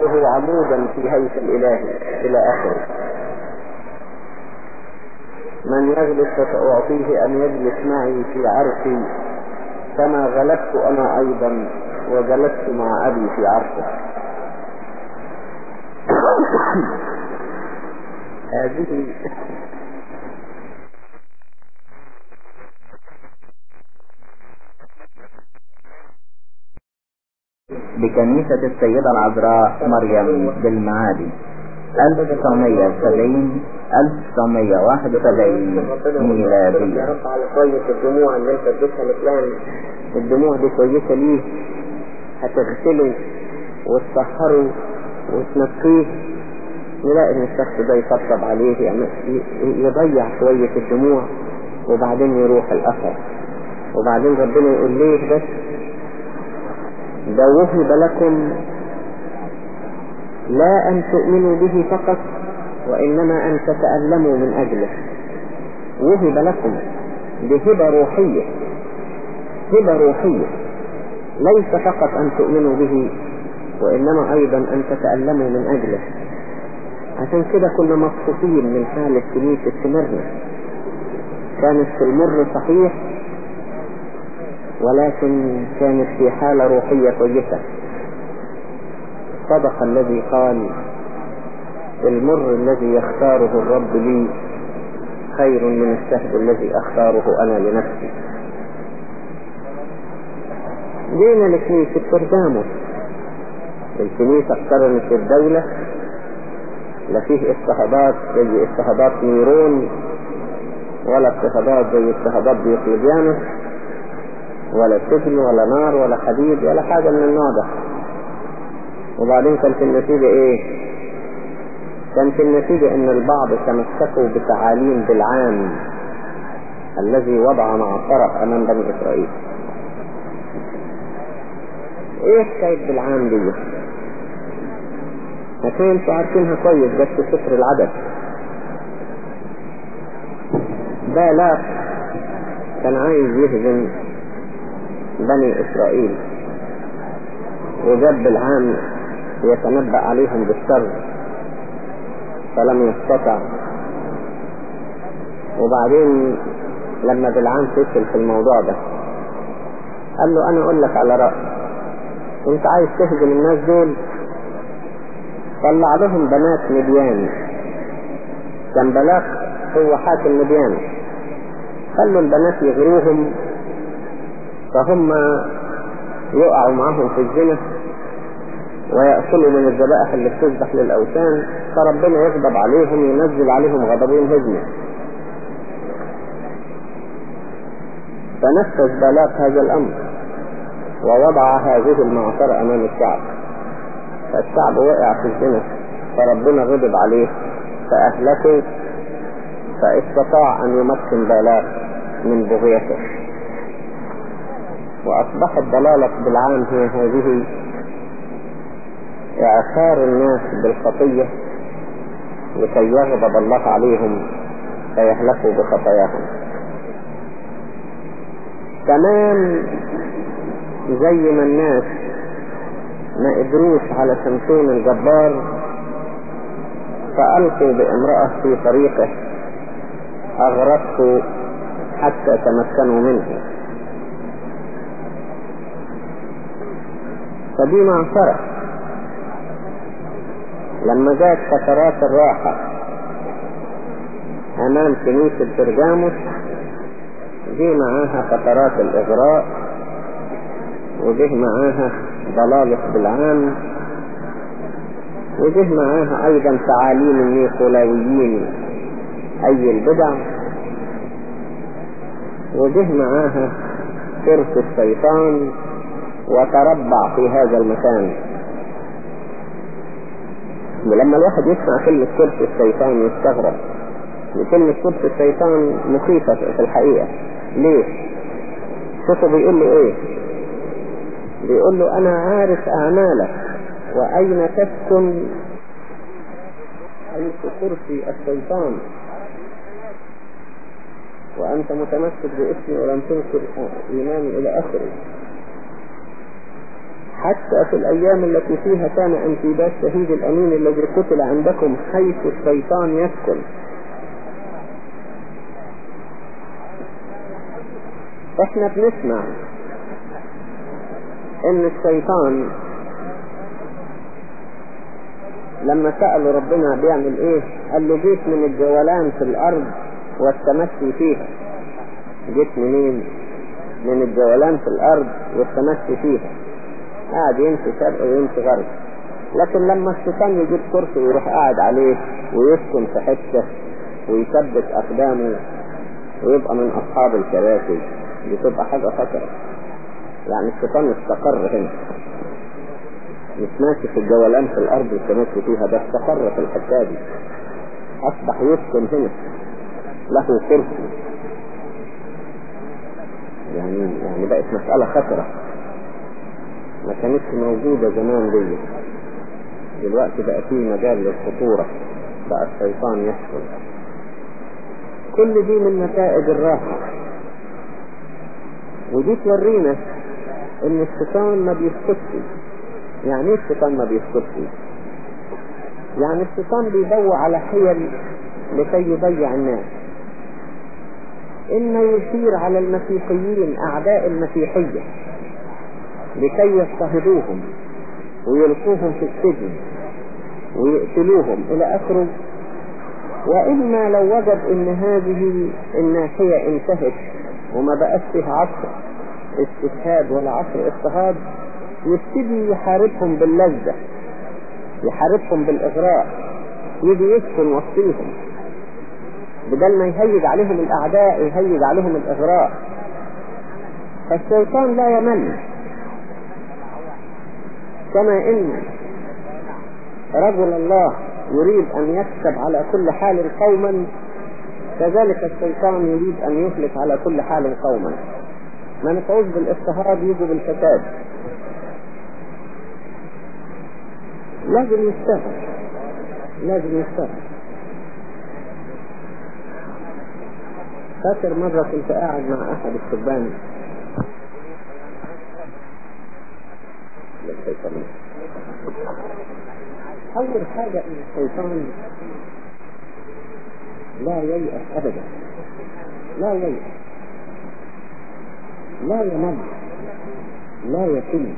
وأجعله عمودا في هيكل إلهي إلى آخره من يجلس فسأعطيه أن يجلس معي في عرشي كما غلبت أنا أيضا وجلست مع أبي في عرشه هذه بكنيسة السيدة العذراء مريم بالمعادي 1970 1971 ميلادية يا رب على كويس الدموع اللي انت اديتها لفلان الدموع دي كويسة ليه هتغسله وتطهره وتنقيه نلاقي ان الشخص ده يطبطب عليه يعني يضيع شوية الدموع وبعدين يروح الاثر وبعدين ربنا يقول ليه بس ده وهب لكم لا أن تؤمنوا به فقط وإنما أن تتألموا من أجله وهب لكم بهبة روحية هبة روحية ليس فقط أن تؤمنوا به وإنما أيضا أن تتألموا من أجله عشان كده كنا مبسوطين من حالة كنيسة سمرنا كانت في المر صحيح ولكن كانت في حالة روحية كويسة صدق الذي قال المر الذي يختاره الرب لي خير من الشهد الذي اختاره انا لنفسي جينا لكنيسة برجاموس الكنيسة اقترنت الدولة لا فيه اضطهادات زي اضطهادات نيرون ولا اضطهادات زي اضطهادات ديوقليانوس ولا سجن ولا نار ولا حديد ولا حاجة من النوع ده وبعدين كانت النتيجة ايه كانت النتيجة ان البعض تمسكوا بتعاليم بالعام الذي وضع معصرة امام بني اسرائيل ايه حكاية بالعام دي عشان انتوا عارفينها كويس بس سفر العدد بالاق كان عايز يهزم بني اسرائيل وجاب بالعام يتنبأ عليهم بالشر فلم يستطع وبعدين لما بالعام فشل في الموضوع ده قال له انا اقول لك على رأي انت عايز تهزم الناس دول طلع لهم بنات مديان كان بلاق هو حاكم مديان خلوا البنات يغروهم فهم يقعوا معهم في الزنا ويأكلوا من الذبائح اللي بتذبح للأوثان فربنا يغضب عليهم ينزل عليهم غضبين هجمة فنفذ بلاق هذا الأمر ووضع هذه المعصرة أمام الشعب فالشعب وقع في الزنا فربنا غضب عليه فأهلكه فاستطاع أن يمكن بلاق من بغيته وأصبحت ضلالة بالعام هي هذه إعثار الناس بالخطية لكي يغضب الله عليهم فيهلكوا بخطاياهم تمام زي ما الناس ما قدروش على شمشون الجبار فألقوا بامرأة في طريقه أغرقته حتى تمكنوا منه فدي معصرة لما جاءت فترات الراحة أمام كنيسة برجاموس جه معاها فترات الإغراء وجه معاها ضلالة بالعام وجه معاها أيضا تعاليم النيقولاويين أي البدع وجه معاها كرس الشيطان وتربع في هذا المكان ولما الواحد يسمع كلمة كرس الشيطان يستغرب كلمة كرس الشيطان مخيفة في الحقيقة ليه شوفوا بيقول له ايه بيقول له انا عارف اعمالك واين تسكن حيث كرسي الشيطان وانت متمسك باسمي ولم تنكر ايماني الى اخره حتى في الأيام التي فيها كان انتباه شهيد الأمين الذي قتل عندكم حيث الشيطان يسكن احنا بنسمع ان الشيطان لما سألوا ربنا بيعمل ايه قال له جيت من الجولان في الارض والتمشي فيها جيت منين من الجولان في الارض والتمشي فيها قاعد يمشي شرق ويمشي غرب لكن لما الشيطان يجيب كرسي ويروح قاعد عليه ويسكن في حته ويثبت اقدامه ويبقى من اصحاب الكراسي دي تبقى حاجه خطره يعني الشيطان استقر هنا مش ماشي في الجولان في الارض والتمشي فيها ده استقر في الحته دي اصبح يسكن هنا له كرسي يعني يعني بقت مسألة خطرة ما كانتش موجودة زمان دي دلوقتي بقى فيه مجال للخطورة بقى الشيطان يحصل كل دي من نتائج الراحة ودي تورينا ان الشيطان ما بيسكتش يعني ايه الشيطان ما بيسكتش يعني الشيطان بيدور على حيل لكي يضيع الناس إما يثير على المسيحيين أعداء المسيحية لكي يضطهدوهم ويلقوهم في السجن ويقتلوهم إلى آخره وإما لو وجد إن هذه الناحية انتهت وما بقاش فيها عصر استشهاد ولا عصر اضطهاد يبتدي يحاربهم باللذة يحاربهم بالإغراء يجي يسكن وسطيهم بدل ما يهيج عليهم الأعداء يهيج عليهم الإغراء فالشيطان لا يمل كما إن رجل الله يريد أن يكسب على كل حال قوما كذلك الشيطان يريد أن يهلك على كل حال قوما ما نفعوز بالاضطهاد يجوا بالفساد لازم يشتغل لازم يشتغل فاكر مرة كنت قاعد مع أحد الشبان أول حاجة إن الشيطان لا ييأس أبدا لا ييأس لا يمل لا يكل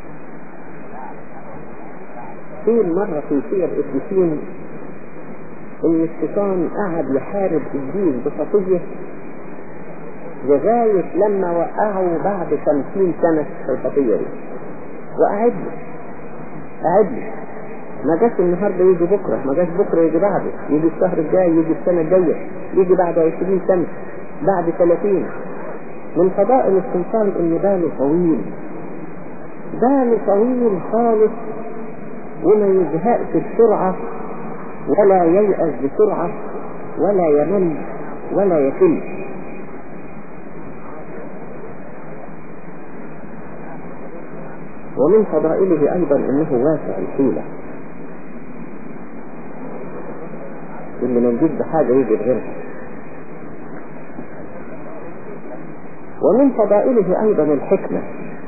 قيل مرة في سير إبليسين إن الشيطان قعد يحارب الدين بخطية لغاية لما وقعوا بعد خمسين سنة في الخطية دي وأعد أعد ما جاش النهارده يجي بكرة ما جاش بكرة يجي بعده يجي الشهر الجاي يجي السنة الجاية يجي بعد عشرين سنة بعد ثلاثين من فضائل السلطان ان باله طويل باله طويل خالص وما يزهقش بسرعة ولا ييأس بسرعة ولا يمل ولا يكل ومن فضائله أيضا أنه واسع الحيلة اللي ما نجيب بحاجة يجي بغيرها ومن فضائله أيضا الحكمة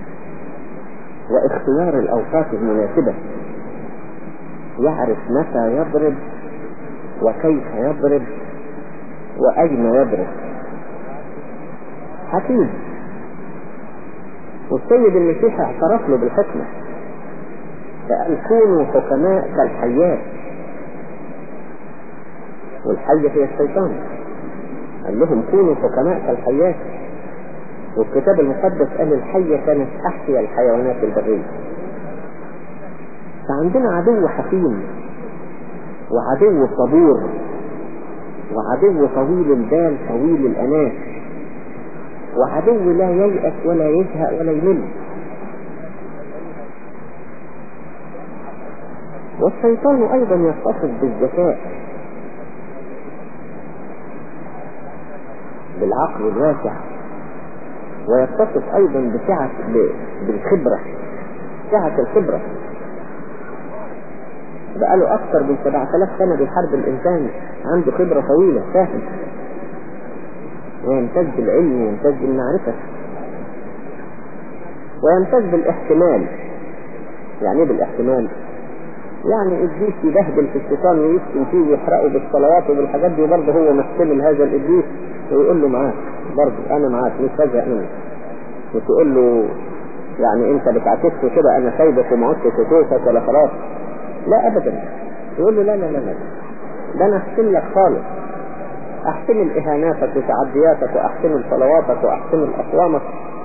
واختيار الأوقات المناسبة يعرف متى يضرب وكيف يضرب وأين يضرب حكيم والسيد المسيح اعترف له بالحكمة فقال كونوا حكماء كالحيات والحية هي الشيطان قال لهم كونوا حكماء كالحيات والكتاب المقدس قال الحية كانت أحيا الحيوانات البرية فعندنا عدو حكيم وعدو صبور وعدو طويل البال طويل الأناة وعدو لا ييأس ولا يزهق ولا يمل والشيطان أيضا يتصف بالذكاء بالعقل الواسع ويتصف أيضا بسعة بالخبرة سعة الخبرة بقاله أكثر من 7000 سنة بيحارب الإنسان عنده خبرة طويلة فاهم ويمتاز بالعلم ويمتاز بالمعرفة ويمتاز بالاحتمال يعني ايه بالاحتمال يعني ابليس يبهدل في الشيطان ويسكن فيه ويحرقه بالصلوات وبالحاجات دي برضه هو محتمل هذا الابليس ويقول له معاك برضه انا معاك مش هزهق منك وتقول له يعني انت بتعكسه كده انا سايبك وما عدتش اشوفك ولا خلاص لا ابدا يقول له لا لا لا لا ده انا احسن لك خالص احتمل اهاناتك وتعدياتك واحتمل صلواتك واحتمل اصوامك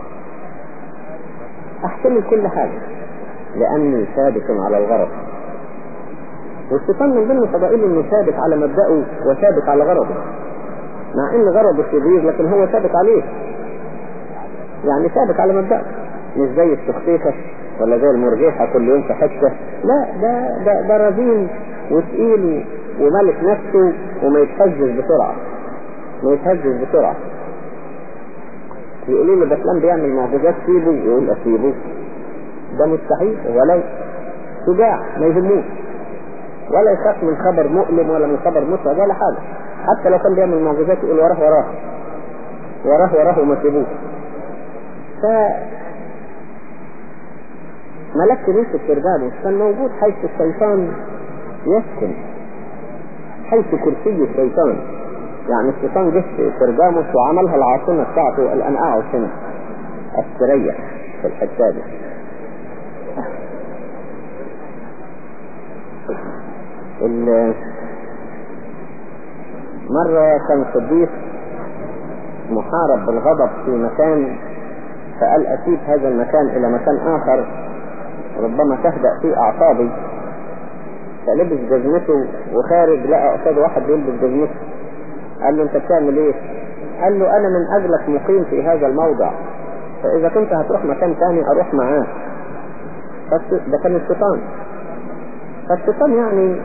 احتمل كل حاجة لاني ثابت على الغرض والشيطان من ضمن فضائله انه ثابت على مبدأه وثابت على غرضه مع ان غرضه شرير لكن هو ثابت عليه يعني ثابت على مبدأه مش زي السخيفة ولا زي المرجحة كل يوم في حتة لا ده ده ده رزين وتقيل وملك نفسه وما يتهزز بسرعة ما يتهزز بسرعة يقولوا له ده فلان بيعمل معجزات سيبه يقول اسيبه ده مستحيل ولو شجاع ما يهموش ولا يخاف من خبر مؤلم ولا من خبر متعب ولا حاجة حتى لو كان بيعمل معجزات يقول وراه وراه وراه وراه وما سيبوش ف ملك كنيسة كردانوس كان موجود حيث الشيطان يسكن حيث كرسي الشيطان يعني الشيطان جه في كردانوس وعملها العاصمة بتاعته الأنقاع هنا استريح في الحتة دي مرة كان صديق محارب بالغضب في مكان فقال أسيب هذا المكان إلى مكان آخر ربما تهدأ فيه أعصابي فلبس جزمته وخارج لقى قصاد واحد بيلبس جزمته قال له أنت بتعمل إيه؟ قال له أنا من أجلك مقيم في هذا الموضع فإذا كنت هتروح مكان تاني أروح معاه ده كان الشيطان فالشيطان يعني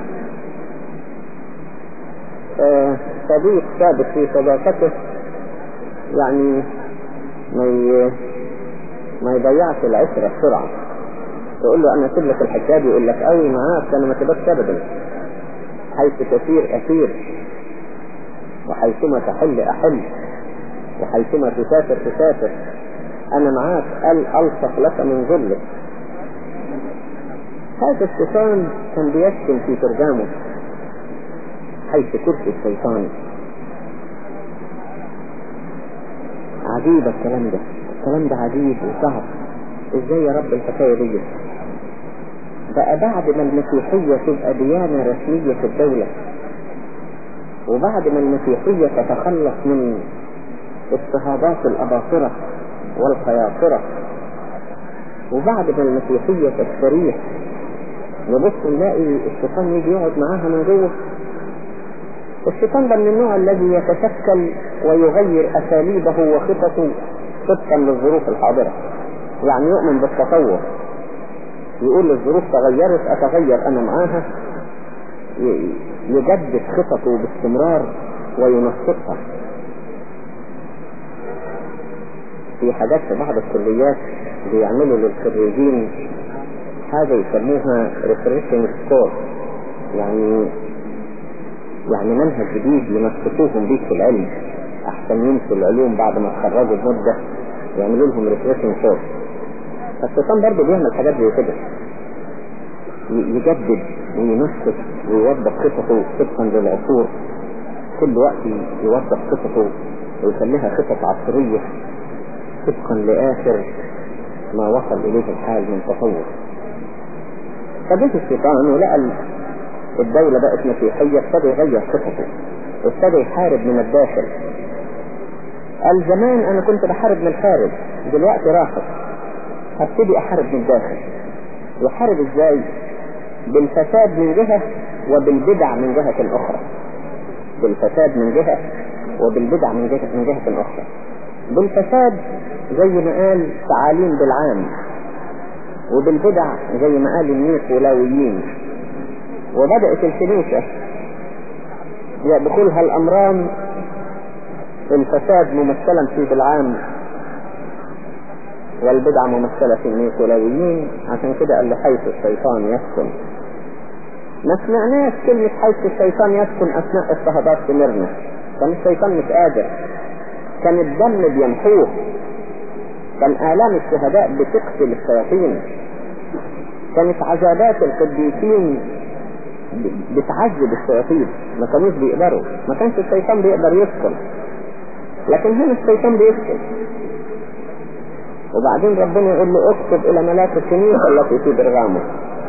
آه صديق ثابت في صداقته يعني ما ما يضيعش العشرة بسرعة تقول له انا اسيب لك الحكايه يقول لك قوي معاك انا ما سيبكش ابدا حيث تسير اسير وحيثما تحل احل وحيثما تسافر تسافر انا معاك قال الصق لك من ظلك هذا الشيطان كان بيسكن في ترجمه حيث كرسي الشيطان عجيب الكلام ده الكلام ده عجيب وصعب ازاي يا رب الحكايه دي بقى بعد ما المسيحية تبقى ديانة رسمية في الدولة وبعد ما المسيحية تتخلص من اضطهادات الأباطرة والخياطرة وبعد ما المسيحية تستريح نبص نلاقي الشيطان يجي يقعد معاها من جوه الشيطان ده من النوع الذي يتشكل ويغير أساليبه وخططه طبقا للظروف الحاضرة يعني يؤمن بالتطور يقول الظروف تغيرت أتغير أنا معاها يجدد خططه باستمرار وينسقها في حاجات في بعض الكليات بيعملوا للخريجين حاجة يسموها refreshing course يعني يعني منهج جديد ينسقوهم بيه في العلم احسن ينسوا العلوم بعد ما تخرجوا بمدة يعملوا لهم refreshing course فالشيطان برضه بيعمل حاجات زي كده يجدد وينسق ويوضح خططه طبقا للعصور كل وقت يوضح خططه ويخليها خطط عصرية طبقا لآخر ما وصل إليه الحال من تطور فجيت الشيطان ولقى الدولة بقت مسيحية ابتدى يغير خططه ابتدى يحارب من الداخل قال زمان انا كنت بحارب من الخارج دلوقتي راحت هبتدي احارب من الداخل يحارب ازاي بالفساد من جهة وبالبدع من جهة اخرى بالفساد من جهة وبالبدع من جهة, من جهة اخرى بالفساد زي ما قال تعاليم بالعام وبالبدع زي ما قال النيقولاويين وبدأت الكنيسة يدخلها الأمران الفساد ممثلا في بالعام والبدعة ممثلة في النيقولاويين عشان كده قال له حيث الشيطان يسكن ما سمعناش كلمة حيث الشيطان يسكن أثناء اضطهادات في ميرنا كان الشيطان مش قادر كان الدم بيمحوه كان آلام الشهداء بتقتل الشياطين كانت عذابات القديسين بتعذب الشياطين ما كانوش بيقدروا ما كانش الشيطان بيقدر يدخل لكن هنا الشيطان بيدخل وبعدين ربنا يقول له اكتب الى ملاك الكنيسة التي في برغامه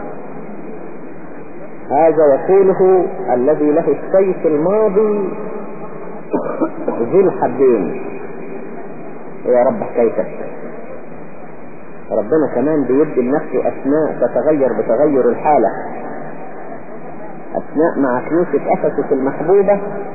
هذا يقوله الذي له السيف الماضي ذي الحدين يا رب حكايتك ربنا كمان بيدي لنفسه اسماء تتغير بتغير الحالة اسماء مع كنيسة افسس المحبوبة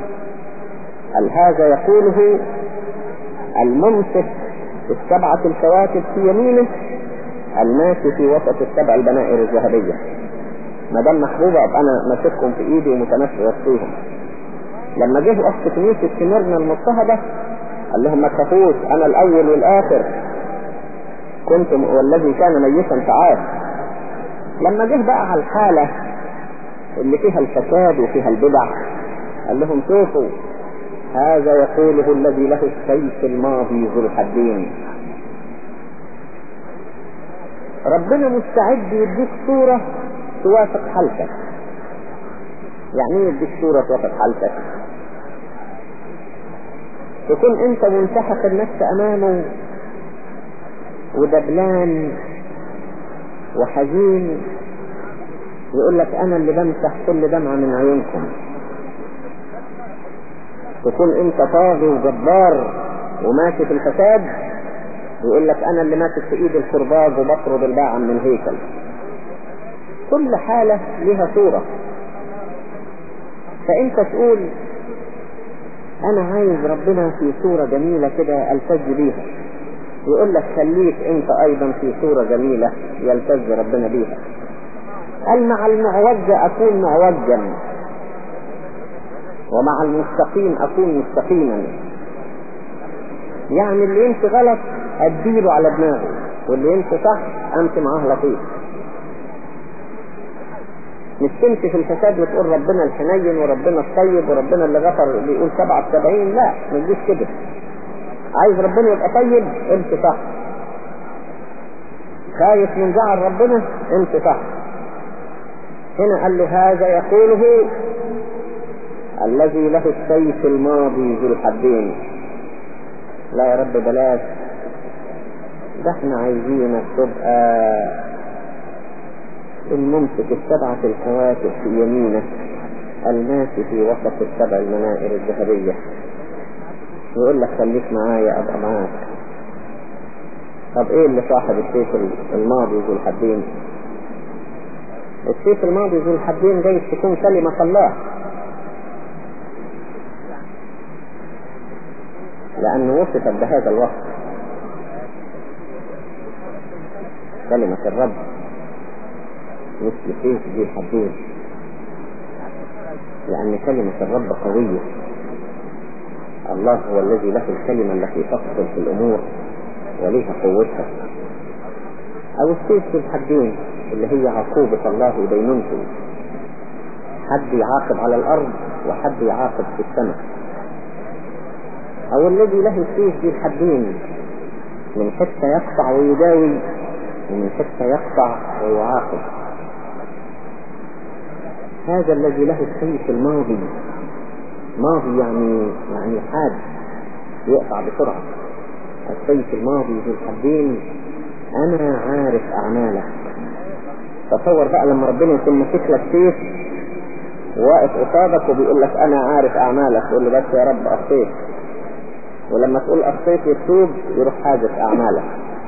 هذا يقوله الممسك السبعة الكواكب في يمينه الماشي في وسط السبع البنائر الذهبية ما دام محبوبة ابقى انا ماسكهم في ايدي ومتمشي وسطيهم لما جه وسط كنيسة سمرنا المضطهدة قال لهم ما تخافوش انا الاول والاخر كنت والذي كان ميتا تعاد لما جه بقى على الحالة اللي فيها الفساد وفيها البدع قال لهم شوفوا هذا يقوله الذي له السيف الماضي ذو الحدين ربنا مستعد يديك صورة توافق حالتك يعني ايه يديك صورة توافق حالتك تكون انت منسحق النفس امامه ودبلان وحزين يقول لك انا اللي بمسح كل دمعة من عيونكم تكون انت طاغي وجبار وماشي في الفساد يقول لك انا اللي ماسك في ايد الكرباج وبطرد الباعة من الهيكل كل حالة لها صورة فانت تقول انا عايز ربنا في صورة جميلة كده التز بيها يقول لك خليك انت ايضا في صورة جميلة يلتز ربنا بيها قال مع المعوج اكون معوجا ومع المستقيم اكون مستقيما يعني اللي يمشي غلط اديله على دماغه واللي يمشي صح امشي معاه لطيف مش تمشي في الفساد وتقول ربنا الحنين وربنا الطيب وربنا اللي غفر بيقول سبعة سبعين لا ما تجيش كده عايز ربنا يبقى طيب امشي صح خايف من زعل ربنا امشي صح هنا قال له هذا يقوله الذي له السيف الماضي ذو الحدين لا يا رب بلاش ده احنا عايزينك تبقى الممسك السبعة الكواكب في يمينك الماشي في وسط السبع المنائر الذهبية يقول لك خليك معايا ابقى معاك طب ايه اللي صاحب السيف الماضي ذو الحدين السيف الماضي ذو الحدين جاي تكون كلمة الله لأنه وصفت بهذا الوصف كلمة الرب مثل سيف ذي الحدين لأن كلمة الرب قوية الله هو الذي له الكلمة التي تفصل في الأمور وليها قوتها أو السيف ذي الحدين اللي هي عقوبة الله ودينونته حد يعاقب على الأرض وحد يعاقب في السماء أو الذي له السيف ذي الحدين من حتى يقطع ويداوي ومن حتى يقطع ويعاقب هذا الذي له السيف الماضي ماضي يعني يعني حاد يقطع بسرعة السيف الماضي ذو الحدين أنا عارف أعمالك تصور بقى لما ربنا يكون ماسك لك سيف واقف قصادك وبيقول لك أنا عارف أعمالك تقول له بس يا رب أخطيت ولما تقول أخطيت وتتوب يروح حاجز أعمالك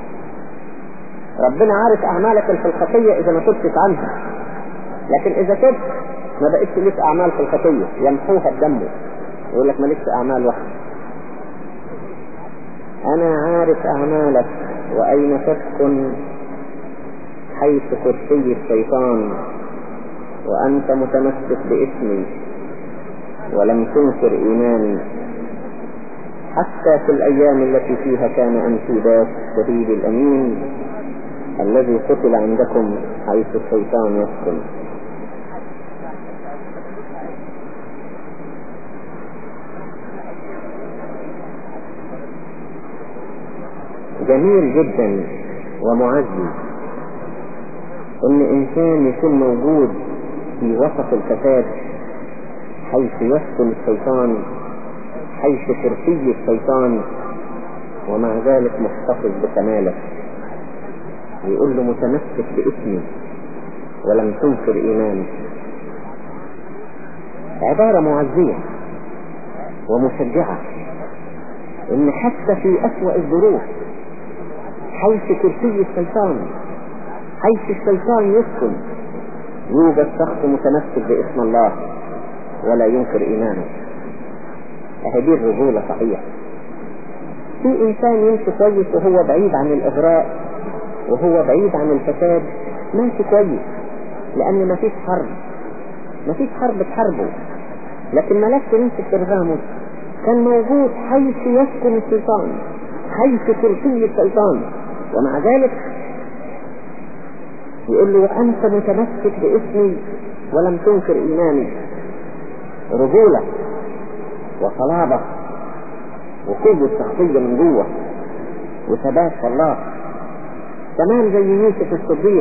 ربنا عارف أعمالك في الخطية إذا ما تبتش عنها لكن إذا تبت ما بقتش ليك أعمال في الخطية يمحوها بدمه يقول لك مالكش أعمال واحدة أنا عارف أعمالك وأين تسكن حيث كرسي الشيطان وأنت متمسك باسمي ولم تنكر إيماني حتى في الأيام التي فيها كان أنتيباس شهيد الأمين الذي قتل عندكم حيث الشيطان يسكن جميل جدا ومعزز ان انسان يكون موجود في وسط الفساد حيث يسكن الشيطان حيث كرسي الشيطان ومع ذلك محتفظ بكماله يقول له متمسك باسمي ولم تنكر ايماني عبارة معزية ومشجعة ان حتى في اسوأ الظروف حيث كرسي الشيطان حيث الشيطان يسكن يوجد شخص متمسك باسم الله ولا ينكر ايمانه هذه الرجولة صحيح في انسان يمشي كويس وهو بعيد عن الاغراء وهو بعيد عن الفساد ماشي كويس لان مفيش حرب مفيش حرب تحاربه لكن ملاك كنيسة برغاموس كان موجود حيث يسكن الشيطان حيث كرسي الشيطان ومع ذلك يقول له وأنت متمسك باسمي ولم تنكر إيماني رجولة وصلابة وقوة شخصية من جوه وثبات في الله تمام زي يوسف الصديق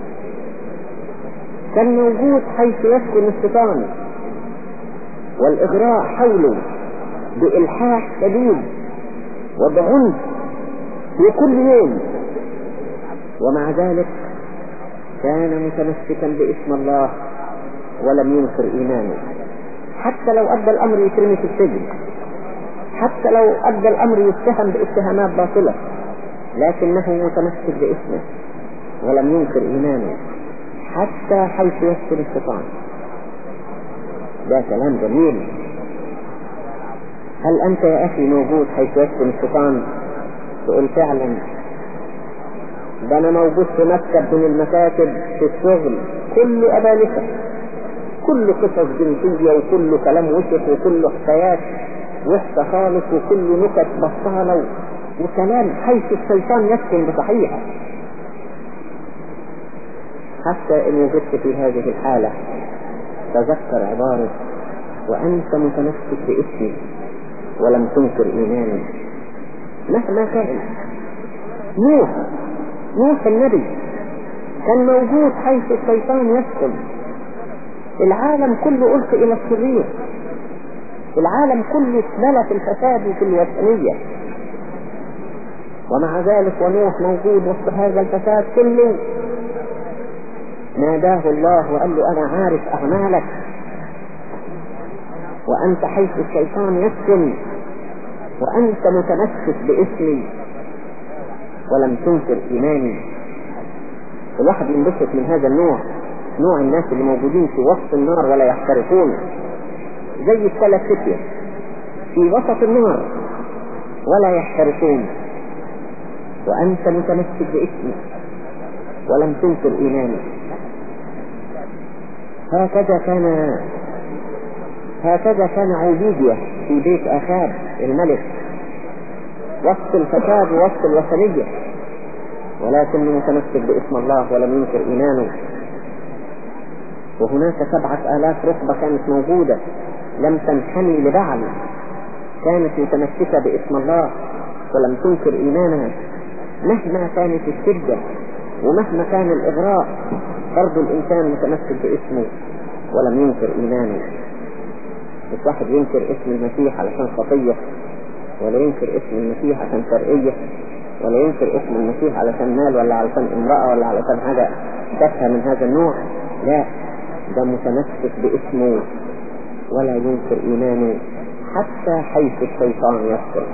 كان موجود حيث يسكن الشيطان والإغراء حوله بإلحاح شديد وبعنف في كل يوم ومع ذلك كان متمسكا باسم الله ولم ينكر إيمانه حتى لو أدى الأمر يترمي في السجن حتى لو أدى الأمر يتهم باتهامات باطلة لكنه متمسك باسمه ولم ينكر إيمانه حتى حيث يسكن الشيطان ده كلام جميل هل أنت يا أخي موجود حيث يسكن الشيطان تقول فعلا ده أنا موجود في مكتب من المكاتب في الشغل كله أبالسة كل قصص جنسية وكل كلام وسخ وكل حكايات وحشة خالص وكل نكت بطالة وكلام حيث الشيطان يسكن بصحيح حتى إن وجدت في هذه الحالة تذكر عبارة وأنت متمسك باسمي ولم تنكر إيماني مهما كان نوح نوح النبي كان موجود حيث الشيطان يسكن العالم كله ألقي إلى الشرير العالم كله اتملى في الفساد وفي الوثنية ومع ذلك ونوح موجود وسط هذا الفساد كله ناداه الله وقال له أنا عارف أعمالك وأنت حيث الشيطان يسكن وأنت متمسك باسمي ولم تنكر إيماني الواحد ينبسط من هذا النوع نوع الناس اللي موجودين في وسط النار ولا يحترقون زي الثلاث فتية في وسط النار ولا يحترقون وأنت متمسك باسمي ولم تنكر إيماني هكذا كان هكذا كان عبيدية في بيت أخاب الملك وسط الفساد ووسط الوثنية ولكنه متمسك باسم الله ولم ينكر إيمانه وهناك سبعة آلاف ركبة كانت موجودة لم تنحني لبعل كانت متمسكة باسم الله ولم تنكر إيمانها مهما كانت الشدة ومهما كان الإغراء برضو الإنسان متمسك باسمه ولم ينكر إيمانه مش واحد ينكر اسم المسيح علشان خطية ولا ينكر اسم المسيح عشان شرقية ولا ينكر اسم المسيح علشان مال ولا علشان امرأة ولا علشان حاجة تافهة من هذا النوع لا ده متمسك باسمه ولا ينكر إيمانه حتى حيث الشيطان يسكن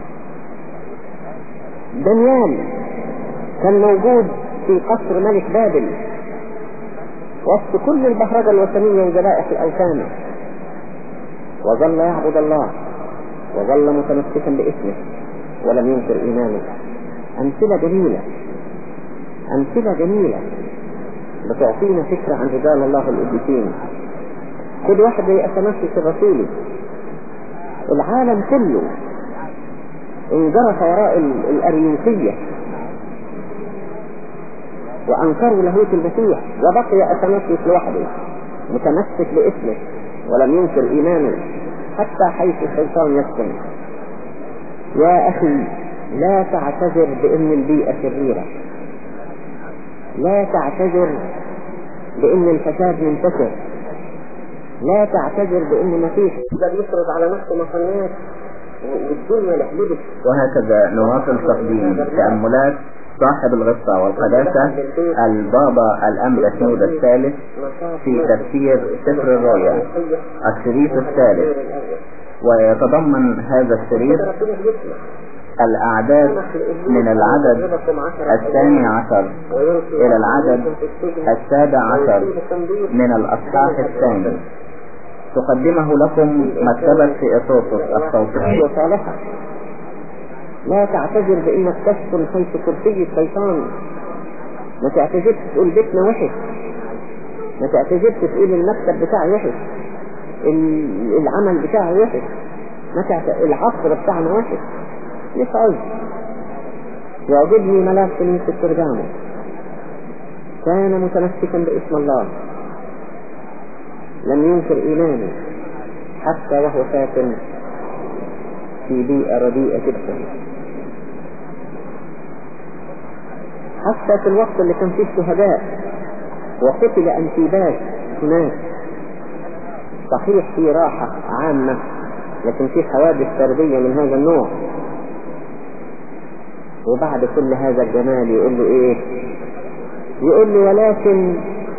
دانيال كان موجود في قصر ملك بابل وسط كل البهرجة الوثنية وذبائح الأوثان وظل يعبد الله وظل متمسكا باسمه ولم ينكر إيمانه أمثلة جميلة أمثلة جميلة بتعطينا فكرة عن رجال الله القديسين خد واحد زي أثناسيوس الرسولي العالم كله انجرف وراء الأريوسية وأنكروا لاهوت المسيح وبقي أثناسيوس لوحده متمسك باسمه ولم ينكر إيمانه حتى حيث الشيطان يسكن يا أخي لا تعتذر بأن البيئة شريرة لا تعتذر بان الفساد منتشر لا تعتذر بان مفيش ده بيفرض على نفسه مصنات والدنيا لحلبت وهكذا نواصل تقديم تأملات صاحب الغصة والقداسة البابا الأمر سنود الثالث في تفسير سفر الرؤيا الشريط الثالث ويتضمن هذا الشريط الأعداد من العدد الثاني عشر إلى العدد السابع عشر من الأصحاح الثاني تقدمه لكم مكتبة في إصوصص الصوتية وصالحة لا تعتذر بانك تسكن حيث كرسي الشيطان ما تعتذرش تقول بيتنا وحش ما تعتذرش تقول المكتب بتاعي وحش ال- العمل بتاعي وحش ما تعت... العصر بتاعنا وحش مش عاوز يعجبني ملاك كنيسة برجامو كان متمسكا باسم الله لم ينكر إيمانه حتى وهو ساكن في بيئة رديئة جدا حتى في الوقت اللي كان فيه الشهداء وقتل أنتيباس هناك صحيح في راحة عامة لكن في حوادث فردية من هذا النوع وبعد كل هذا الجمال يقول له ايه يقول له ولكن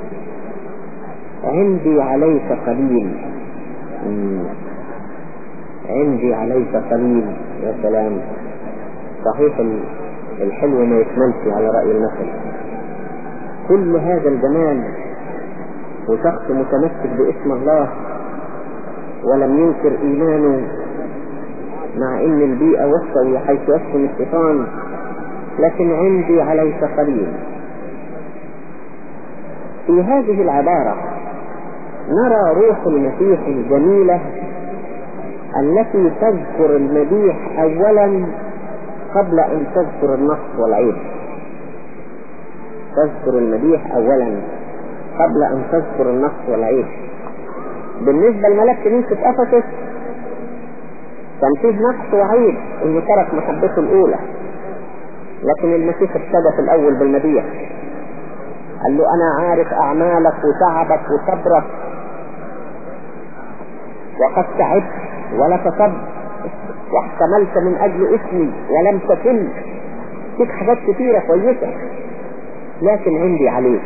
عندي عليك قليل مم. عندي عليك قليل يا سلام صحيح ال- الحلو ما يكملش على رأي المثل كل هذا الجمال وشخص متمسك باسم الله ولم ينكر إيمانه مع ان البيئة وسوي حيث يسكن الشيطان لكن عندي عليك قليل في هذه العبارة نرى روح المسيح الجميلة التي تذكر المديح اولا قبل ان تذكر النص والعيب تذكر المديح اولا قبل ان تذكر النص والعيب بالنسبة لملك كنيسة افسس كان فيه نقص وعيب انه ترك محبته الاولى لكن المسيح ابتدى في الاول بالمديح قال له انا عارف اعمالك وتعبك وصبرك وقد تعبت ولك صبر واحتملت من اجل اسمي ولم تكن فيك حاجات كتيرة كويسة لكن عندي عليك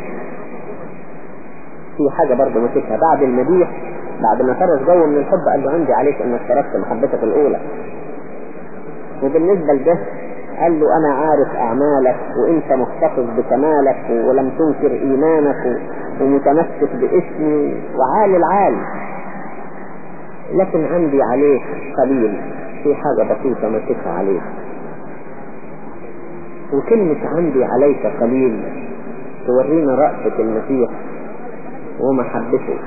في حاجة برضه مسكها بعد المديح بعد ما فرش جو من الحب قال له عندي عليك انك تركت محبتك الاولى وبالنسبة لده قال له انا عارف اعمالك وانت محتفظ بكمالك ولم تنكر ايمانك ومتمسك باسمي وعالي العال لكن عندي عليك قليل في حاجة بسيطة مسكها عليك وكلمة عندي عليك قليل تورينا رأفة المسيح ومحبته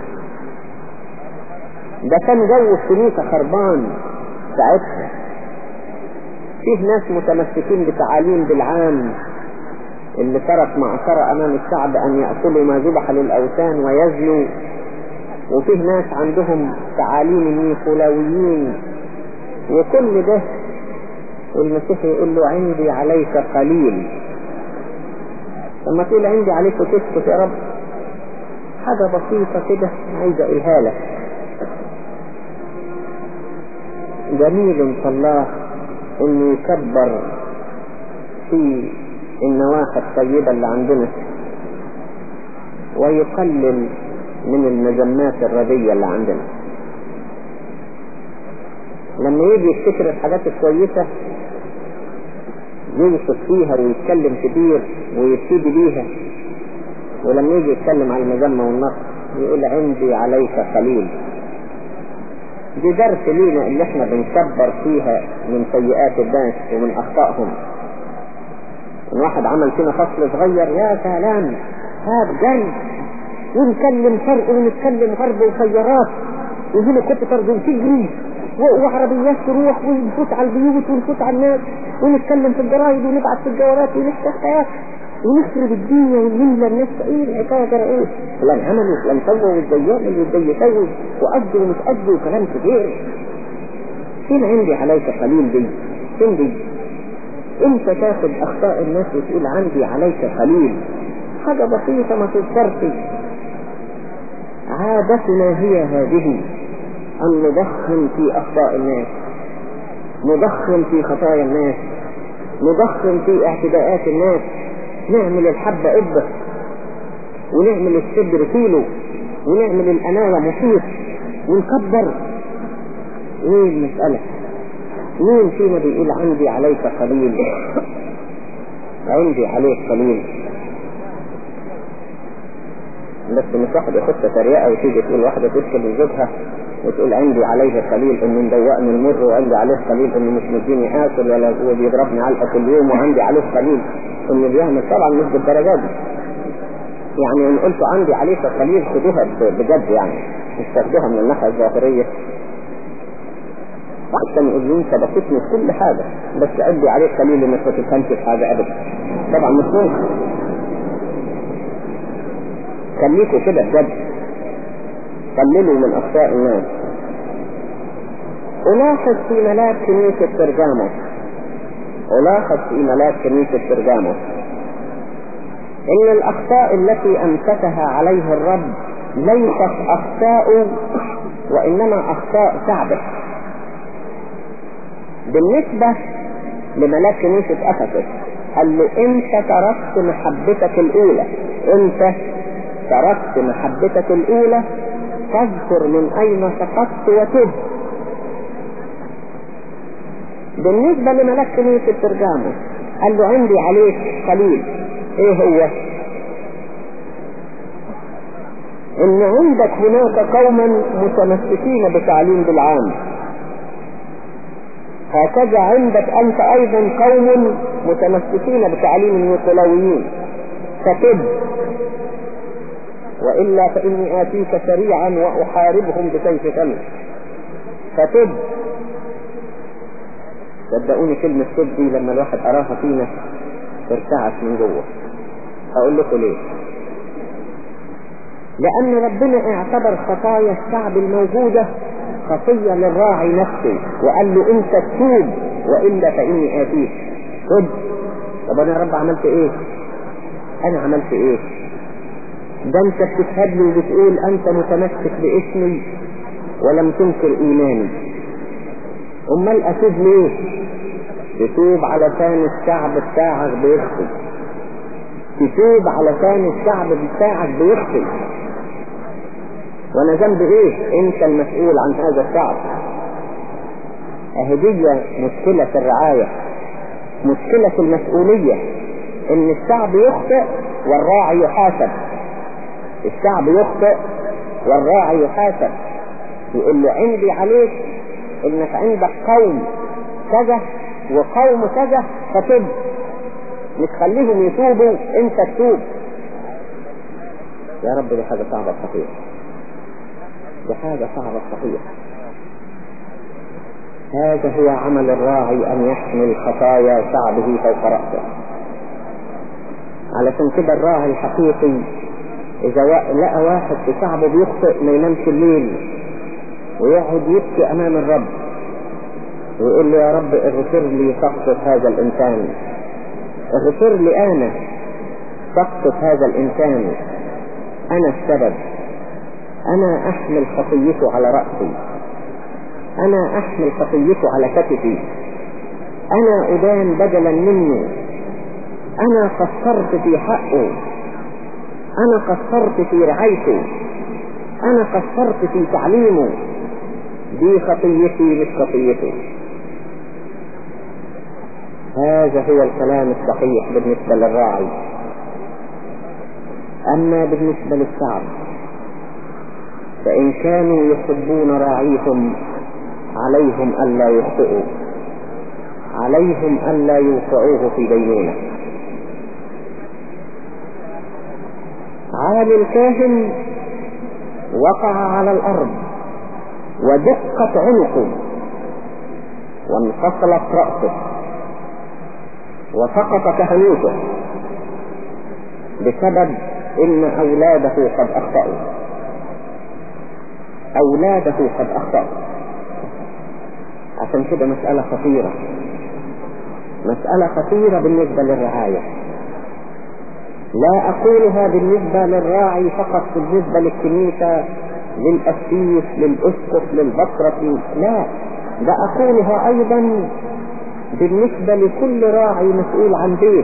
ده كان جو الكنيسة خربان ساعتها فيه ناس متمسكين بتعاليم بالعام اللي ترك معصرة امام الشعب ان يأكلوا ما ذبح للاوثان ويزنوا وفيه ناس عندهم تعاليم النيكولاويين وكل ده والمسيح يقول له عندي عليك قليل لما تقول عندي عليك وتسكت يا رب حاجة بسيطة كده عايز اقولها لك جميل الله انه يكبر في النواحي الطيبة اللي عندنا ويقلل من المجمات الردية اللي عندنا لما يجي يفتكر الحاجات الكويسة ينشط فيها ويتكلم كتير ويبتدي بيها ولما يجي يتكلم على المذمة والنقص يقول عندي عليك قليل دي درس لينا اللي احنا بنكبر فيها من سيئات الناس ومن اخطائهم ان واحد عمل فينا فصل صغير يا سلام هاب جن ونكلم فرق ونتكلم غرب وسيارات وهنا كنت فرد وتجري وعربيات تروح ونفوت على البيوت ونفوت على الناس ونتكلم في الجرايد ونبعت في الجوالات ونفتح حياة ونخرب الدنيا ونملى الناس ايه الحكايه ده ايه فلان عمل وفلان سوى وازاي يعمل وازاي يسوي وقد ومش قد وكلام كتير فين عندي عليك قليل دي فين دي انت تاخد اخطاء الناس وتقول عندي عليك قليل حاجة بسيطة ما تذكرش عادتنا هي هذه أن نضخم في أخطاء الناس نضخم في خطايا الناس نضخم في اعتداءات الناس نعمل الحبة قبة ونعمل الصدر كيلو ونعمل الأناية محيط ونكبر ايه المسألة مين فينا بيقول عندي عليك قليل عندي عليك قليل بس مش واحد يخش تريقة وتيجي تقول واحدة تدخل لزوجها وتقول عندي عليه قليل انه مدوقني المر وعندي عليه قليل انه مش مديني اكل ولا وبيضربني علقة كل يوم وعندي عليه قليل انه بيعمل طبعا مش بالدرجات دي يعني ان قلت عندي عليك قليل خدوها بجد يعني مش تاخدوها من الناحية الظاهرية عشان يقولون سبقتني في كل حاجة بس عندي عليك قليل انك ما تفهمش في حاجة ابدا طبعا مش ممكن خليكوا كده بجد قللوا من اخطاء الناس الاحظ في ملاك كنيسة برجاموس الاحظ في ملاك كنيسة برجاموس ان الاخطاء التي امسكها عليه الرب ليست اخطاء وانما اخطاء شعبه بالنسبة لملاك كنيسة افسس قال له انت تركت محبتك الاولى انت تركت محبتك الاولى فاذكر من اين سقطت وتب بالنسبة لملاك كنيسة برجاموس قال له عندي عليك قليل ايه هو ان عندك هناك قوما متمسكين بتعليم بالعام هكذا عندك انت ايضا قوم متمسكين بتعليم النيقلاويين فتب وإلا فإني آتيك سريعا وأحاربهم بسيف فمي فتب صدقوني كلمة تب دي لما الواحد أراها فينا ارتعش من جوه أقول لكم ليه لأن ربنا اعتبر خطايا الشعب الموجودة خطية للراعي نفسه وقال له انت تتوب وإلا فإني آتيك تب طب أنا يا رب عملت إيه أنا عملت إيه ده انت بتشهد لي وبتقول انت متمسك باسمي ولم تنكر ايماني امال اتوب ليه تتوب علشان الشعب بتاعك بيخطي تتوب علشان الشعب بتاعك بيخطي وانا ذنبي ايه انت المسؤول عن هذا الشعب اهدية مشكلة الرعاية مشكلة المسؤولية ان الشعب يخطئ والراعي يحاسب الشعب يخطئ والراعي يحاسب يقول له عندي عليك انك عندك قوم كذا وقوم كذا فتب مش خليهم يتوبوا انت تتوب يا رب دي حاجة صعبة صحيح دي حاجة صعبة صحيح هذا هو عمل الراعي ان يحمل خطايا شعبه فوق رأسه علشان كده الراعي الحقيقي اذا لقى واحد في شعبه بيخطئ ما ينامش الليل ويقعد يبكي امام الرب ويقول له يا رب اغفر لي سقطة هذا الانسان اغفر لي انا سقطة هذا الانسان انا السبب انا احمل خطيته على رأسي انا احمل خطيته على كتفي انا ادان بدلا منه انا قصرت في حقه انا قصرت في رعايته انا قصرت في تعليمه دي خطيتي مش خطيته هذا هو الكلام الصحيح بالنسبة للراعي اما بالنسبة للشعب فان كانوا يحبون راعيهم عليهم الا يخطئوا عليهم الا يوقعوه في دينونه عالي الكاهن وقع على الارض ودقت عنقه وانفصلت رأسه وسقط كهنوته بسبب ان اولاده قد اخطأوا اولاده قد اخطأوا عشان كده مسألة خطيرة مسألة خطيرة بالنسبة للرعاية لا أقولها بالنسبة للراعي فقط بالنسبة للكنيسة للأسيس للأسقف للبصرة لا ده أقولها أيضا بالنسبة لكل راعي مسؤول عن بيت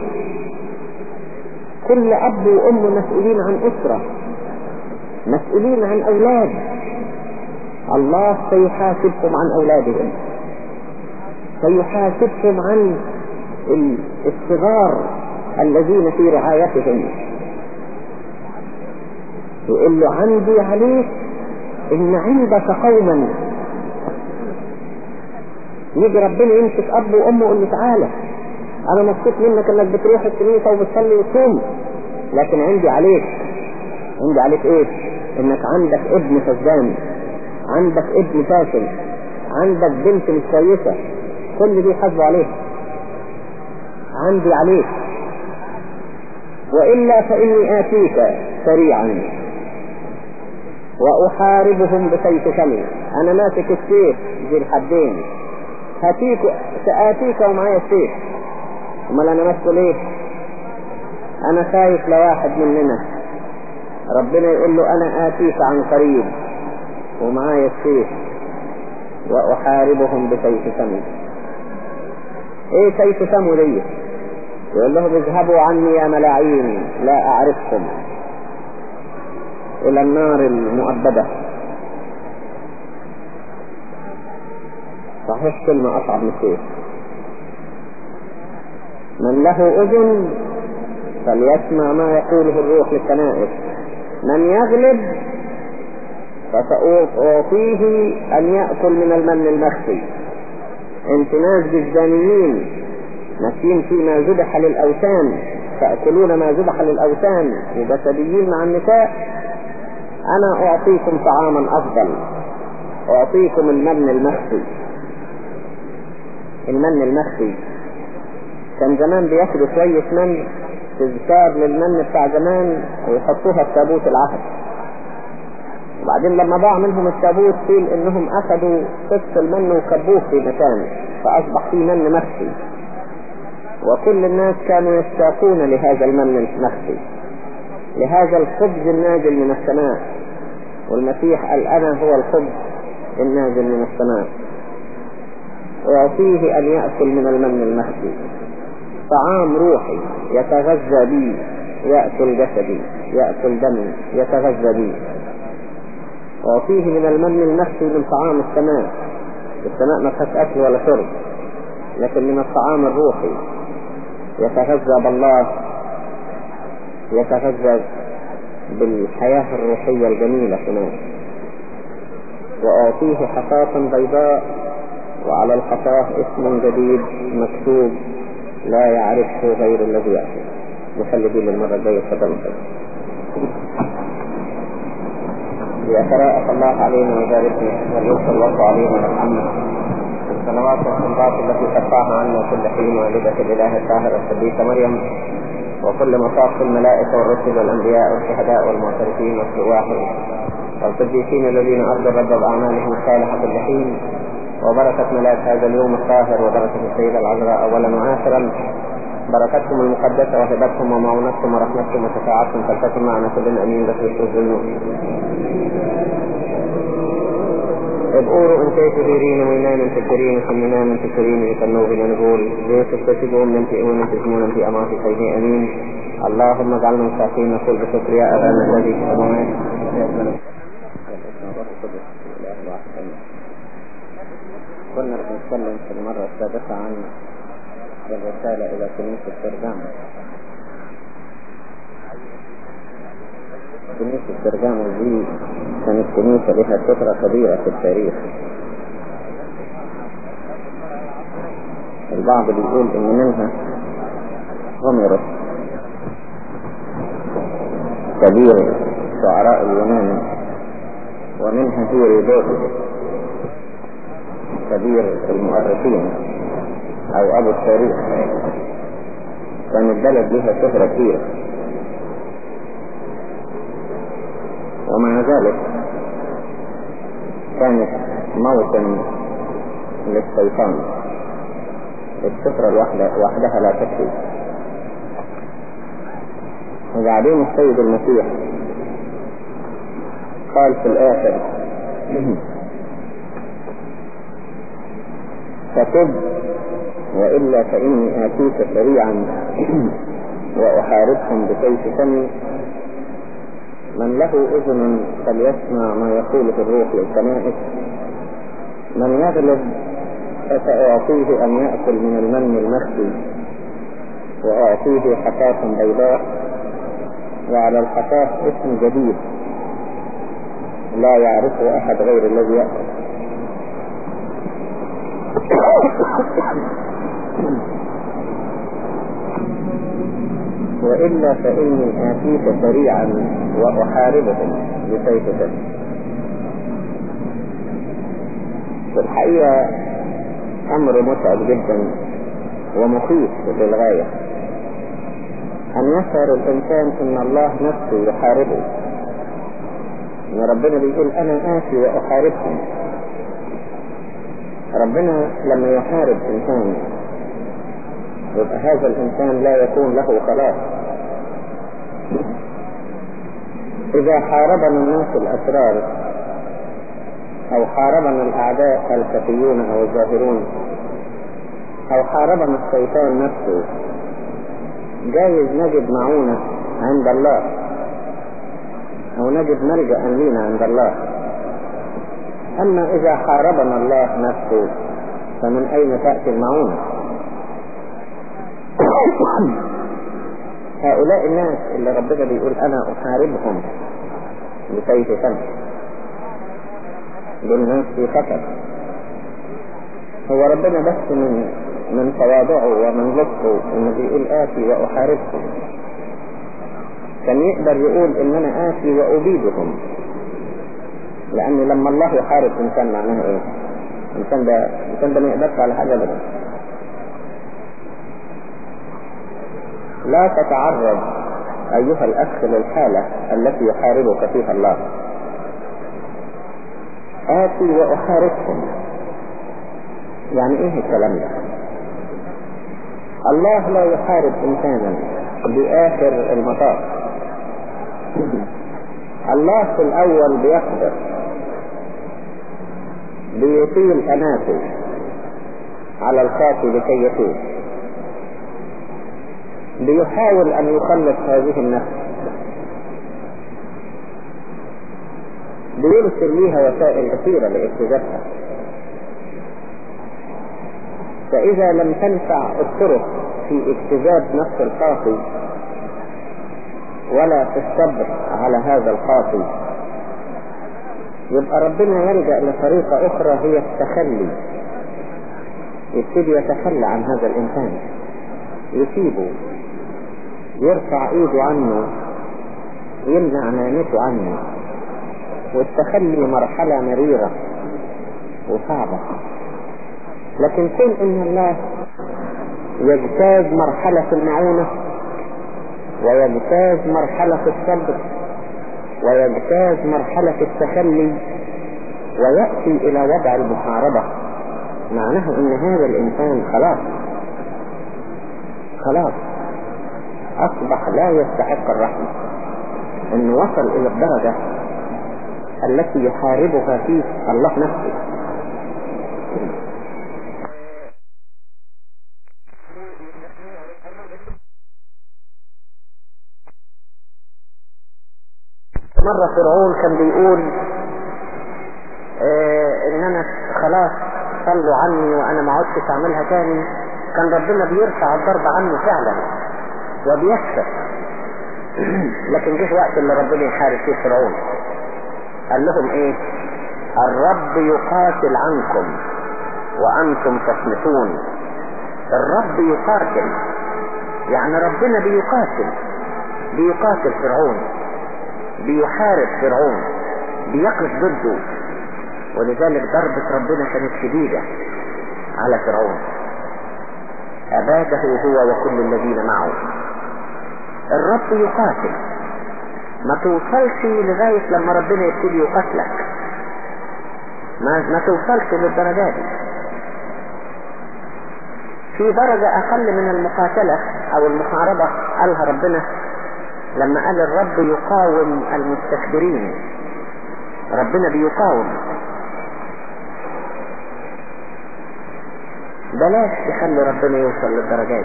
كل أب وأم مسؤولين عن أسرة مسؤولين عن أولاد الله سيحاسبكم عن أولادهم سيحاسبكم عن الصغار الذين في رعايتهم يقول له عندي عليك ان عندك قوما يجي ربنا يمسك اب وام ويقول له تعالى انا مبسوط منك انك بتروح الكنيسه وبتصلي وتصوم لكن عندي عليك عندي عليك ايه انك عندك ابن فزان عندك ابن فاشل عندك بنت مش كويسه كل دي حاسبه عليك عندي عليك وإلا فإني آتيك سريعا وأحاربهم بسيف فمي أنا ماسك السيف ذي الحدين هاتيك سآتيك ومعايا السيف أمال أنا ماسكه ليه؟ أنا خايف لواحد مننا ربنا يقول له أنا آتيك عن قريب ومعايا السيف وأحاربهم بسيف فمي إيه سيف فمه دي؟ يقول لهم اذهبوا عني يا ملاعين لا أعرفكم إلى النار المؤبدة صحيح كلمة أصعب من السيف من له أذن فليسمع ما يقوله الروح للكنائس من يغلب فسأعطيه أن يأكل من المن المخفي انتناز بالزانيين ماشيين فيما ذبح للأوثان تأكلون ما ذبح للأوثان وجسديين مع النساء أنا أعطيكم طعاما أفضل أعطيكم المن المخفي المن المخفي كان زمان بياخدوا شوية من تذكار للمن بتاع زمان ويحطوها في تابوت العهد وبعدين لما ضاع منهم التابوت قيل انهم اخذوا قص المن وكبوه في مكان فاصبح فيه من مخفي وكل الناس كانوا يشتاقون لهذا المن المخفي لهذا الخبز النازل من السماء والمسيح قال انا هو الخبز النازل من السماء أعطيه أن يأكل من المن المخفي طعام روحي يتغذى بي يأكل جسدي يأكل دمي يتغذى بي أعطيه من المن المخفي من طعام السماء السماء ما فيهاش أكل ولا شرب لكن من الطعام الروحي يتغذى بالله يتغذى بالحياة الروحية الجميلة هناك وأعطيه حصاة بيضاء وعلى الحصاة اسم جديد مكتوب لا يعرفه غير الذي يأتي نخلي دي للمرة الجاية تفضل يتراءف الله علينا ويباركنا ويرسل الله علينا ويرحمنا الصلوات والصلوات التي ترفعها عنا كل حين والدة الإله الطاهرة الصديقة مريم وكل مصاف الملائكة والرسل والأنبياء والشهداء والمعترفين والسواح والقديسين الذين أرضوا الرب بأعمالهم الصالحة كل حين وبركة ملاك هذا اليوم الطاهر وبركة السيدة العذراء أولا وآخرا بركتكم المقدسة وهبتكم ومعونتكم ورحمتكم وشفاعتكم فلتكن معنا كلنا أمين بكريستوس بالنور ابقوروا انت تديرين وينام انت تديرين خمنا من تديرين يتنو بنا نقول ليس تستجيبون من تئون تسمون في أمات سيدي أمين اللهم اجعلنا مستقيم نقول بشكر يا أبانا الذي في السماوات كنا بنتكلم في المرة السابقة عن الرسالة إلى كنيسة برغام كنيسة برغام دي كانت كنيسة لها فترة كبيرة في التاريخ البعض بيقول إن منها غمرت كبير شعراء اليونان ومنها هيرودوتس كبير المؤرخين او ابو التاريخ كان البلد لها شهرة كبيرة ومع ذلك كانت موطن للشيطان الشهرة الواحدة وحدها لا تكفي وبعدين السيد المسيح قال في الآخر فتب وإلا فإني آتيك سريعا وأحاربكم بسيف فمي من له أذن فليسمع ما يقوله الروح للكنائس من يغلب فسأعطيه أن يأكل من المن المخفي وأعطيه حفاة بيضاء وعلى الحفاة اسم جديد لا يعرفه أحد غير الذي يأكل وإلا فإني آتيك سريعا وأحاربهم بسيف في الحقيقة أمر متعب جدا ومخيف للغاية أن يشعر الإنسان أن الله نفسه يحاربه أن ربنا بيقول أنا آتي وأحاربكم ربنا لما يحارب إنسان يبقى هذا الإنسان لا يكون له خلاص إذا حاربنا الناس الأسرار أو حاربنا الأعداء الخفيون أو الظاهرون أو حاربنا الشيطان نفسه جايز نجد معونة عند الله أو نجد ملجأ لينا عند الله أما إذا حاربنا الله نفسه فمن أين تأتي المعونة هؤلاء الناس اللي ربنا بيقول أنا أحاربهم بسيف فم دول ناس في خطر هو ربنا بس من من تواضعه ومن لطفه انه بيقول آتي وأحاربكم كان يقدر يقول ان انا آتي وأبيدهم لان لما الله يحارب انسان معناه ايه الانسان ده الانسان ده ما يقدرش على حاجة ابدا لا تتعرض ايها الاخ للحالة التي يحاربك فيها الله آتي وأحاربكم يعني ايه الكلام ده الله لا يحارب انسانا بآخر المطاف الله في الاول بيقدر بيطيل اناته على الخاطي لكي يتوب بيحاول ان يخلص هذه النفس بيرسل ليها وسائل كثيرة لاكتشافها فإذا لم تنفع الطرق في اكتجاب نفس الخاطي ولا في الصبر على هذا الخاطي يبقى ربنا يلجأ لطريقة أخرى هي التخلي يبتدي يتخلى عن هذا الإنسان يسيبه يرفع ايده عنه يمنع نعمته عنه والتخلي مرحلة مريرة وصعبة لكن كون ان الله يجتاز مرحلة المعونة ويجتاز مرحلة الصبر ويجتاز مرحلة التخلي ويأتي الى وضع المحاربة معناه ان هذا الانسان خلاص خلاص اصبح لا يستحق الرحمة انه وصل الى الدرجة التي يحاربها فيه الله نفسه مرة فرعون كان بيقول اه ان انا خلاص صلوا عني وانا ما عدتش اعملها تاني كان ربنا بيرفع الضرب عنه فعلا وبيكسر لكن جه وقت اللي ربنا يحارب فيه فرعون قال لهم ايه الرب يقاتل عنكم وانتم تصمتون الرب يقاتل يعني ربنا بيقاتل بيقاتل فرعون بيحارب فرعون بيقف ضده ولذلك ضربة ربنا كانت شديدة على فرعون أباده هو وكل الذين معه الرب يقاتل ما توصلش لغاية لما ربنا يبتدي يقاتلك ما, ما توصلش للدرجة دي في درجة أقل من المقاتلة أو المحاربة قالها ربنا لما قال الرب يقاوم المستكبرين ربنا بيقاوم بلاش تخلي ربنا يوصل للدرجات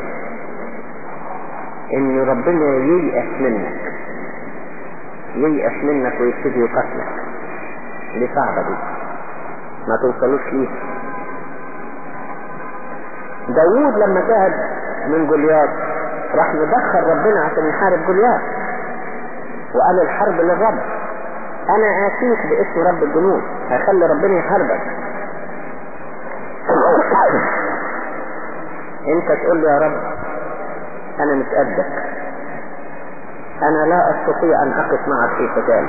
ان ربنا ييأس منك ييأس منك ويبتدي يقتلك دي صعبة دي ما توصلوش ليه داوود لما تعب من جولياط راح مدخل ربنا عشان يحارب جولياط وقال الحرب للرب انا اتيك باسم رب الجنود هخلي ربنا يحاربك انت تقول له يا رب انا مش قدك انا لا استطيع ان اقف معك في قتال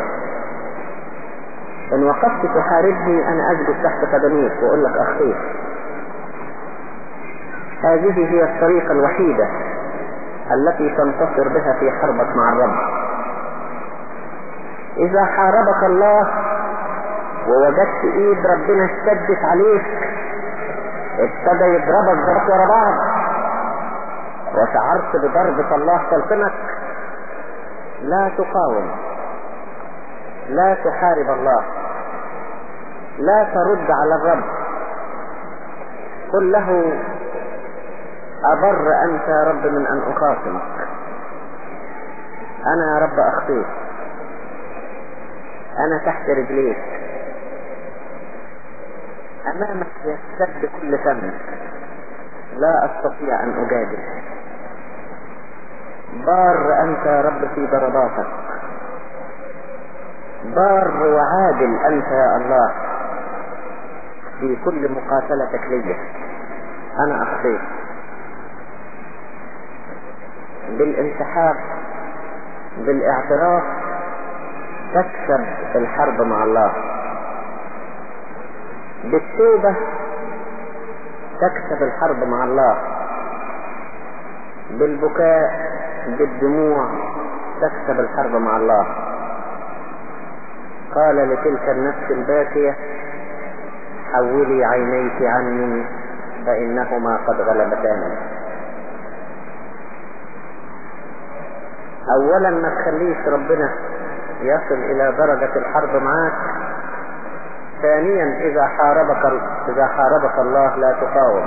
ان وقفت تحاربني انا اسجد تحت قدميك واقول لك اخطيك هذه هي الطريقة الوحيدة التي تنتصر بها في حربك مع الرب اذا حاربك الله ووجدت ايد ربنا اشتدت عليك ابتدى يضربك ضرب ورا بعض وشعرت بضربة الله تلقمك لا تقاوم لا تحارب الله لا ترد على الرب قل له أبر أنت يا رب من أن أخاصمك أنا يا رب أخطيك أنا تحت رجليك أمامك يستد كل فم لا أستطيع أن أجادل بار أنت يا رب في ضرباتك بار وعادل أنت يا الله في كل مقاتلتك لي أنا أخطيت بالانسحاب بالاعتراف تكسب الحرب مع الله بالتوبة تكسب الحرب مع الله بالبكاء بالدموع تكسب الحرب مع الله قال لتلك النفس الباكية حولي عينيك عني فإنهما قد غلبتاني أولا ما تخليش ربنا يصل إلى درجة الحرب معاك ثانيا إذا حاربك إذا حاربك الله لا تقاوم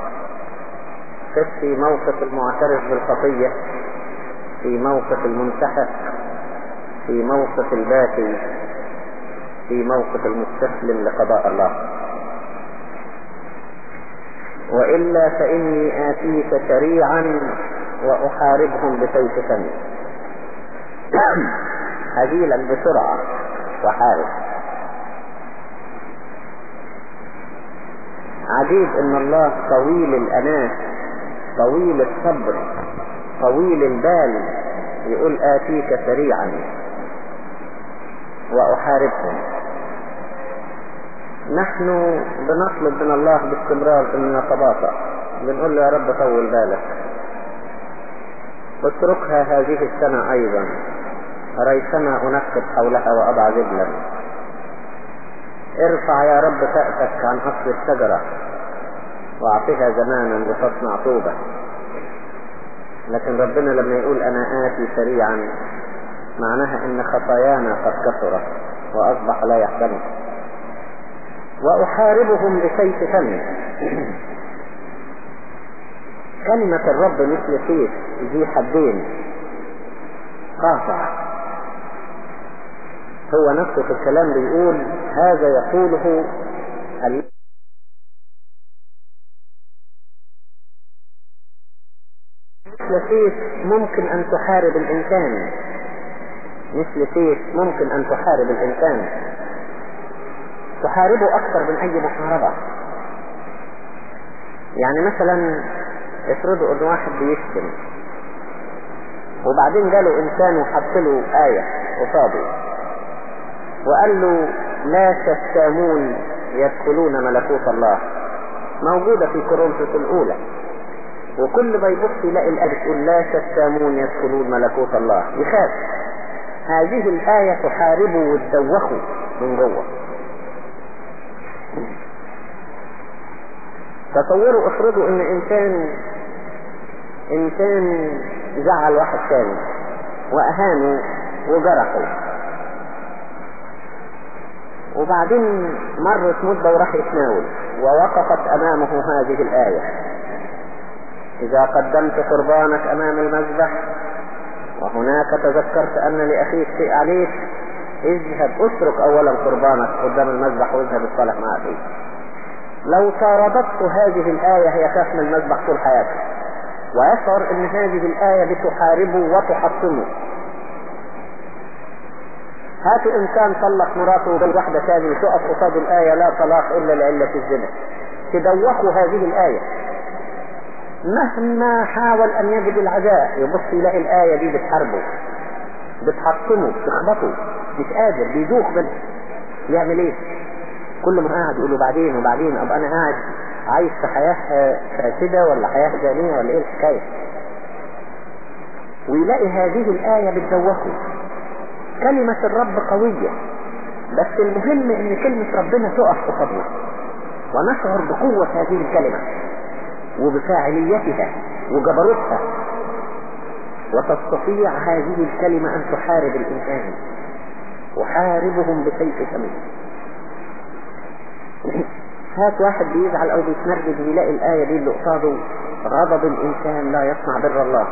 قف في موقف المعترف بالخطية في موقف المنتحر في موقف الباكي في موقف المستسلم لقضاء الله وإلا فإني آتيك سريعا وأحاربهم بسيف فمي هزيلا بسرعة وحارب عجيب ان الله طويل الاناة طويل الصبر طويل البال يقول آتيك سريعا وأحاربهم نحن بنطلب من الله باستمرار ان نتباطأ بنقول له يا رب طول بالك اتركها هذه السنة ايضا ريثما انقب حولها واضع جبلا ارفع يا رب سقفك عن اصل الشجرة واعطيها زمانا لتصنع طوبة لكن ربنا لما يقول انا اتي سريعا معناها ان خطايانا قد كثرت واصبح لا يحتمل واحاربهم بسيف فمي كلمة الرب مثل سيف ذي حدين قاطع هو نفسه في الكلام بيقول هذا يقوله مثل سيف ممكن ان تحارب الانسان مثل سيف ممكن ان تحارب الانسان تحاربه اكثر من اي محاربة يعني مثلا افرضوا ان واحد بيشتم وبعدين جاله انسان وحط له آية قصاده وقال له لا تشتامون يدخلون ملكوت الله موجودة في كورنثوس الأولى وكل ما يبص يلاقي الآية تقول لا تشتامون يدخلون ملكوت الله يخاف هذه الآية تحاربه وتدوخه من جوه تصوروا افرضوا ان انسان انسان زعل واحد تاني وأهانوا وجرحوا وبعدين مرت مدة وراح يتناول ووقفت أمامه هذه الآية إذا قدمت قربانك أمام المذبح وهناك تذكرت أن لأخيك شيء عليك اذهب اترك أولا قربانك قدام المذبح واذهب اتصالح مع أخيك لو طاردته هذه الآية هي خاف من المذبح طول حياته ويشعر ان هذه الآية بتحاربه وتحطمه هاتوا انسان طلق مراته بالوحدة ثانية تقف قصاد الآية لا طلاق الا لعلة الزنا تدوخوا هذه الآية مهما حاول ان يجد العداء يبص يلاقي الآية دي بتحاربه بتحطمه بتخبطه مش قادر بيدوخ منه يعمل ايه كل ما قاعد يقول له بعدين وبعدين ابقى انا قاعد عايش في حياة فاسدة ولا حياة جانية ولا ايه الحكاية ويلاقي هذه الآية بتدوخه كلمة الرب قوية بس المهم ان كلمة ربنا تقف قصادنا ونشعر بقوة هذه الكلمة وبفاعليتها وجبروتها وتستطيع هذه الكلمة ان تحارب الانسان وحاربهم بسيف سمين هات واحد بيزعل او بيتمرد ويلاقي الآية دي اللي قصاده غضب الانسان لا يصنع بر الله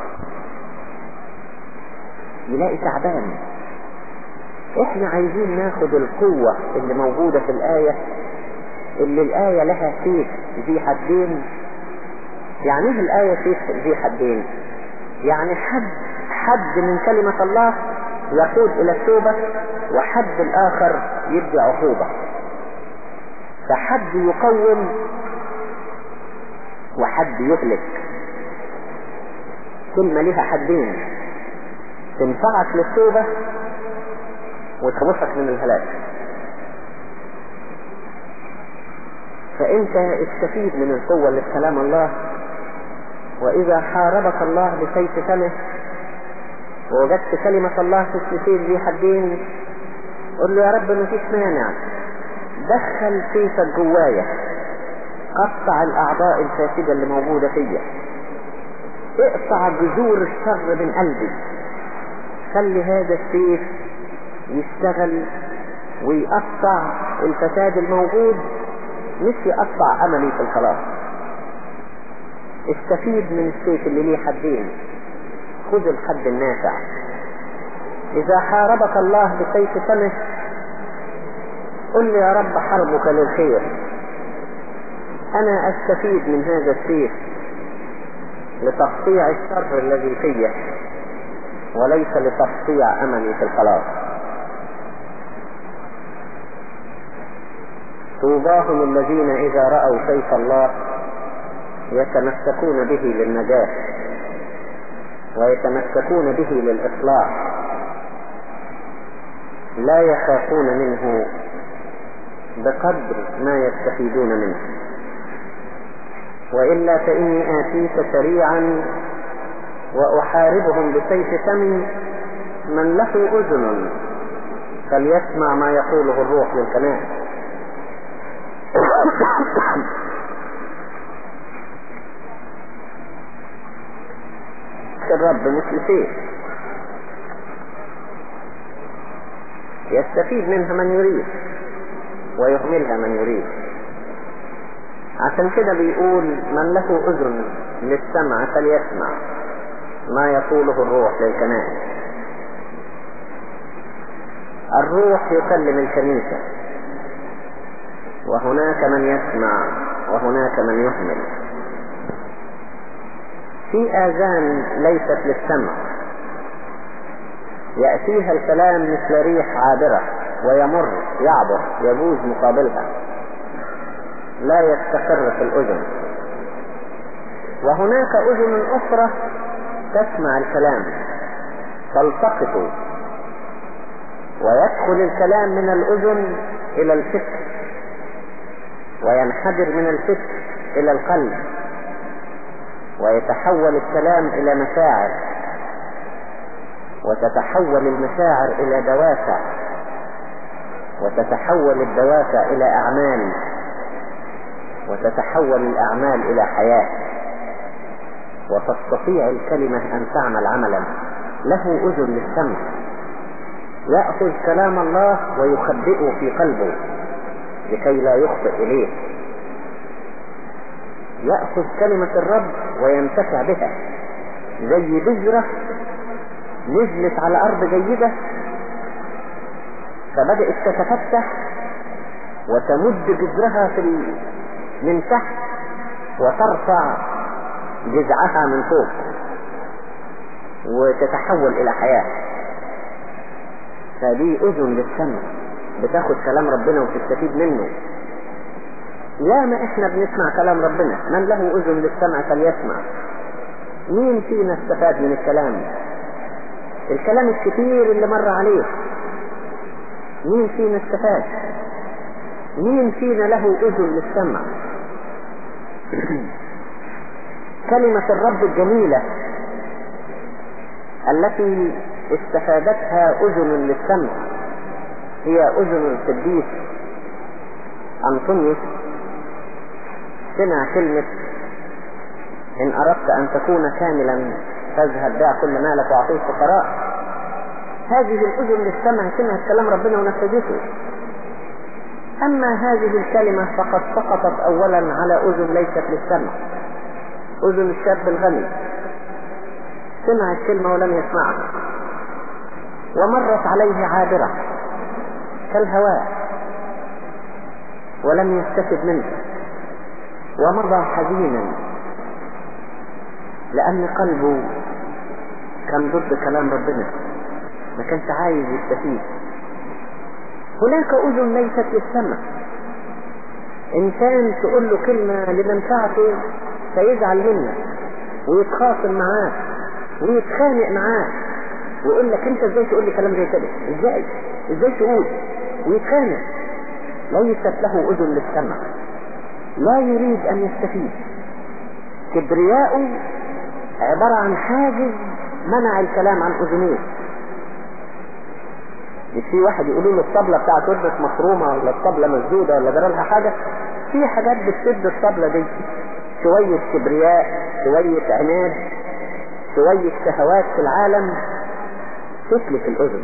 يلاقي تعبان احنا عايزين ناخد القوة اللي موجودة في الآية اللي الآية لها سيف ذي حدين يعني ايه الآية سيف ذي حدين يعني حد حد من كلمة الله يقود الى التوبة وحد الاخر يدي عقوبة فحد يقوم وحد يهلك كلمة لها حدين تنفعك للتوبة وتخوفك من الهلاك فانت استفيد من القوة اللي في كلام الله واذا حاربك الله بسيف فمه ووجدت كلمة الله في السفير ذي حدين قل له يا رب مفيش مانع دخل سيفك جوايا قطع الاعضاء الفاسدة اللي موجودة فيا اقطع جذور الشر من قلبي خلي هذا السيف يشتغل ويقطع الفساد الموجود مش يقطع املي في الخلاص استفيد من السيف اللي ليه حدين خذ الحد النافع اذا حاربك الله بسيف فمه قل لي يا رب حربك للخير انا استفيد من هذا السيف لتقطيع الشر الذي فيه وليس لتقطيع املي في الخلاص طوباهم الذين اذا رأوا سيف الله يتمسكون به للنجاة ويتمسكون به للإصلاح لا يخافون منه بقدر ما يستفيدون منه وإلا فإني آتيك سريعا وأحاربهم بسيف فمي من له أذن فليسمع ما يقوله الروح للكنائس الرب مثل سيف يستفيد منها من يريد ويهملها من يريد عشان كده بيقول من له اذن للسمع فليسمع ما يقوله الروح للكنائس الروح يكلم الكنيسة وهناك من يسمع وهناك من يهمل في آذان ليست للسمع يأتيها الكلام مثل ريح عابرة ويمر يعبر يجوز مقابلها لا يستقر في الأذن وهناك أذن أخرى تسمع الكلام تلتقط ويدخل الكلام من الأذن إلى الفكر وينحدر من الفكر إلى القلب ويتحول الكلام إلى مشاعر وتتحول المشاعر إلى دوافع وتتحول الدوافع إلى أعمال وتتحول الأعمال إلى حياة وتستطيع الكلمة أن تعمل عملا له أذن للسمع يأخذ كلام الله ويخبئه في قلبه لكي لا يخطئ إليه يأخذ كلمة الرب وينتفع بها زي بذرة نزلت على أرض جيدة فبدأت تتفتح وتمد جذرها في ال... من تحت وترفع جذعها من فوق وتتحول إلى حياة فدي أذن للسمع بتاخد كلام ربنا وتستفيد منه يا ما احنا بنسمع كلام ربنا من له اذن للسمع فليسمع مين فينا استفاد من الكلام الكلام الكثير اللي مر عليه مين فينا استفاد مين فينا له اذن للسمع كلمة الرب الجميلة التي استفادتها اذن للسمع هي اذن القديس انطونيوس سمع كلمة إن أردت أن تكون كاملا فاذهب بيع كل مالك وأعطيه الفقراء هذه الأذن للسمع سمعت كلام ربنا ونفذته أما هذه الكلمة فقد سقطت أولا على أذن ليست للسمع أذن الشاب الغني سمع الكلمة ولم يسمعها ومرت عليه عابرة كالهواء ولم يستفد منها ومضى حزينا لأن قلبه كان ضد كلام ربنا ما كانش عايز يستفيد هناك أذن ليست للسمع إنسان تقول له كلمة لمنفعته فيزعل منك ويتخاصم معاك ويتخانق معاك ويقول لك انت ازاي تقول لي كلام زي كده ازاي ازاي تقول ويتخانق ليست له اذن للسمع لا يريد ان يستفيد كبرياءه عبارة عن حاجز منع الكلام عن اذنيه مش في واحد يقولوا له الطبلة بتاعت ودك مخرومة ولا الطبلة مسدودة ولا جرى لها حاجة في حاجات بتسد الطبلة دي شوية كبرياء شوية عناد شوية شهوات في العالم تتلف الأذن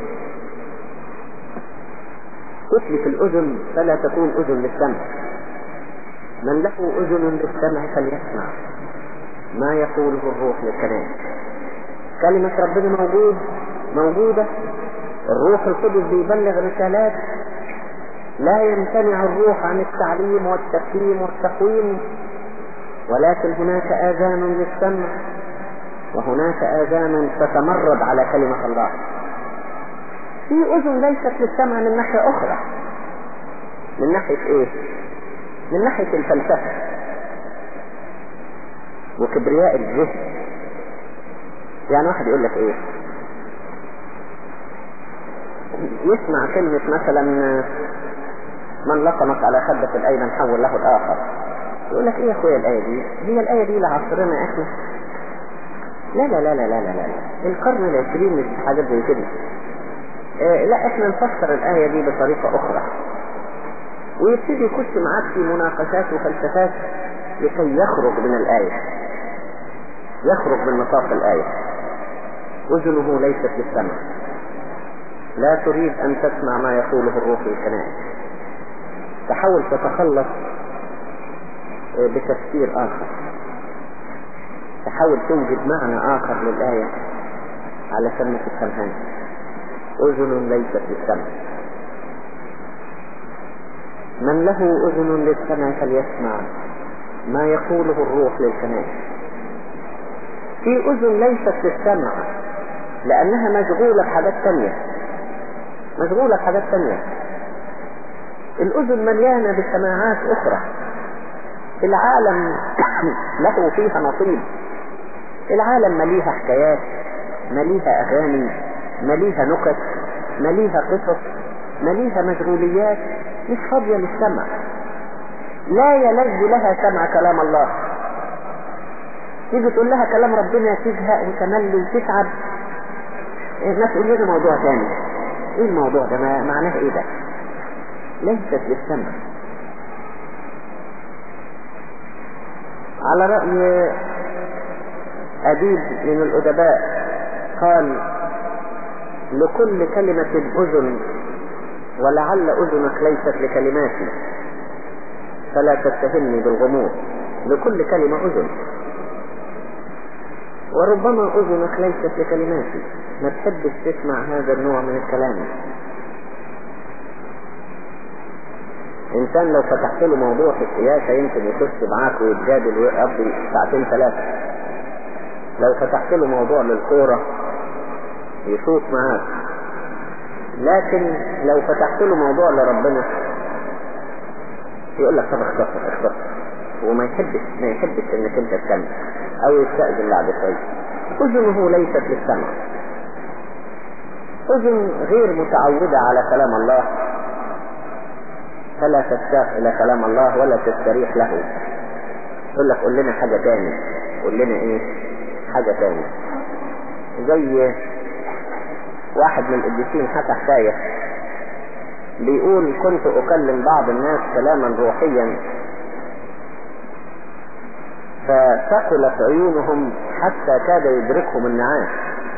تتلف الأذن فلا تكون أذن للسمع من له أذن للسمع فليسمع ما يقوله الروح للكلام كلمة ربنا موجود موجودة الروح القدس بيبلغ رسالات لا يمتنع الروح عن التعليم والتفهيم والتقويم ولكن هناك آذان للسمع وهناك آذان تتمرد على كلمة الله في أذن ليست للسمع من ناحية أخرى من ناحية إيه؟ من ناحية الفلسفة وكبرياء الذهن يعني واحد يقول لك إيه؟ يسمع كلمة مثلا من لقمك على خدة الأيمن حول له الآخر يقول لك ايه يا اخويا الآية دي هي الآية دي لعصرنا احنا لا لا لا لا لا لا لا القرن العشرين مش حاجات زي كده اه لا احنا نفسر الآية دي بطريقة أخرى ويبتدي يخش معاك في مناقشات وفلسفات لكي يخرج من الآية يخرج من نطاق الآية أذنه ليست للسمع لا تريد أن تسمع ما يقوله الروح الكنائي تحاول تتخلص بتفسير آخر تحاول توجد معنى آخر للآية علشان ما تفهمهاش أذن ليست للسمع من له أذن للسمع فليسمع ما يقوله الروح للكنائس في أذن ليست للسمع لأنها مشغولة بحاجات تانية مشغولة بحاجات تانية الأذن مليانة بسماعات أخرى العالم له فيها نصيب العالم مليها حكايات مليها أغاني مليها نكت مليها قصص مليها مشغوليات مش فاضية للسمع لا يلذ لها سمع كلام الله تيجي تقول لها كلام ربنا تزهق وتمل وتتعب الناس تقول لنا موضوع تاني ايه الموضوع ده معناه ايه ده ليست للسمع على رأي أديب من الأدباء قال لكل كلمة أذن ولعل أذنك ليست لكلماتي فلا تتهمني بالغموض لكل كلمة أذن وربما أذنك ليست لكلماتي ما تحبش تسمع هذا النوع من الكلام إنسان لو فتحت له موضوع في السياسة يمكن يخش معاك ويتجادل ويقضي ساعتين ثلاثة لو فتحت له موضوع للكورة يشوف معاك لكن لو فتحت له موضوع لربنا يقول لك طب اختصر اختصر وما يحبش ما يحبش انك انت تكمل او يستأذن بعد شوية اذنه ليست للسمع اذن غير متعودة على كلام الله فلا تشتاق الى كلام الله ولا تستريح له يقول لك قول لنا حاجة تاني قول لنا ايه حاجة تاني زي واحد من القديسين حكى حكاية بيقول كنت اكلم بعض الناس كلاما روحيا فثقلت عيونهم حتى كاد يدركهم النعاس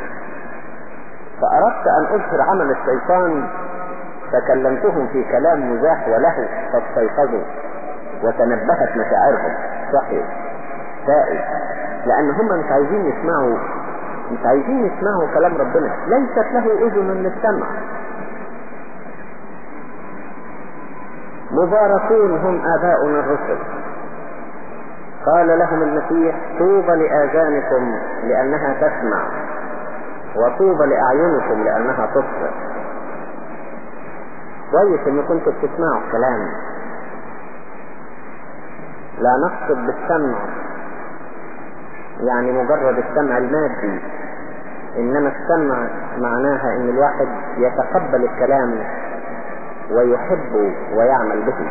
فأردت أن أظهر عمل الشيطان فكلمتهم في كلام مزاح وله فاستيقظوا وتنبهت مشاعرهم صحيح سائل لأن هم مش عايزين يسمعوا مش عايزين يسمعوا كلام ربنا ليست له أذن للسمع مباركون هم آباؤنا الرسل قال لهم المسيح طوبى لآذانكم لأنها تسمع وطوبى لأعينكم لأنها تبصر كويس ان كنتوا بتسمعوا الكلام لا نقصد بالسمع يعني مجرد السمع المادي انما السمع معناها ان الواحد يتقبل الكلام ويحبه ويعمل به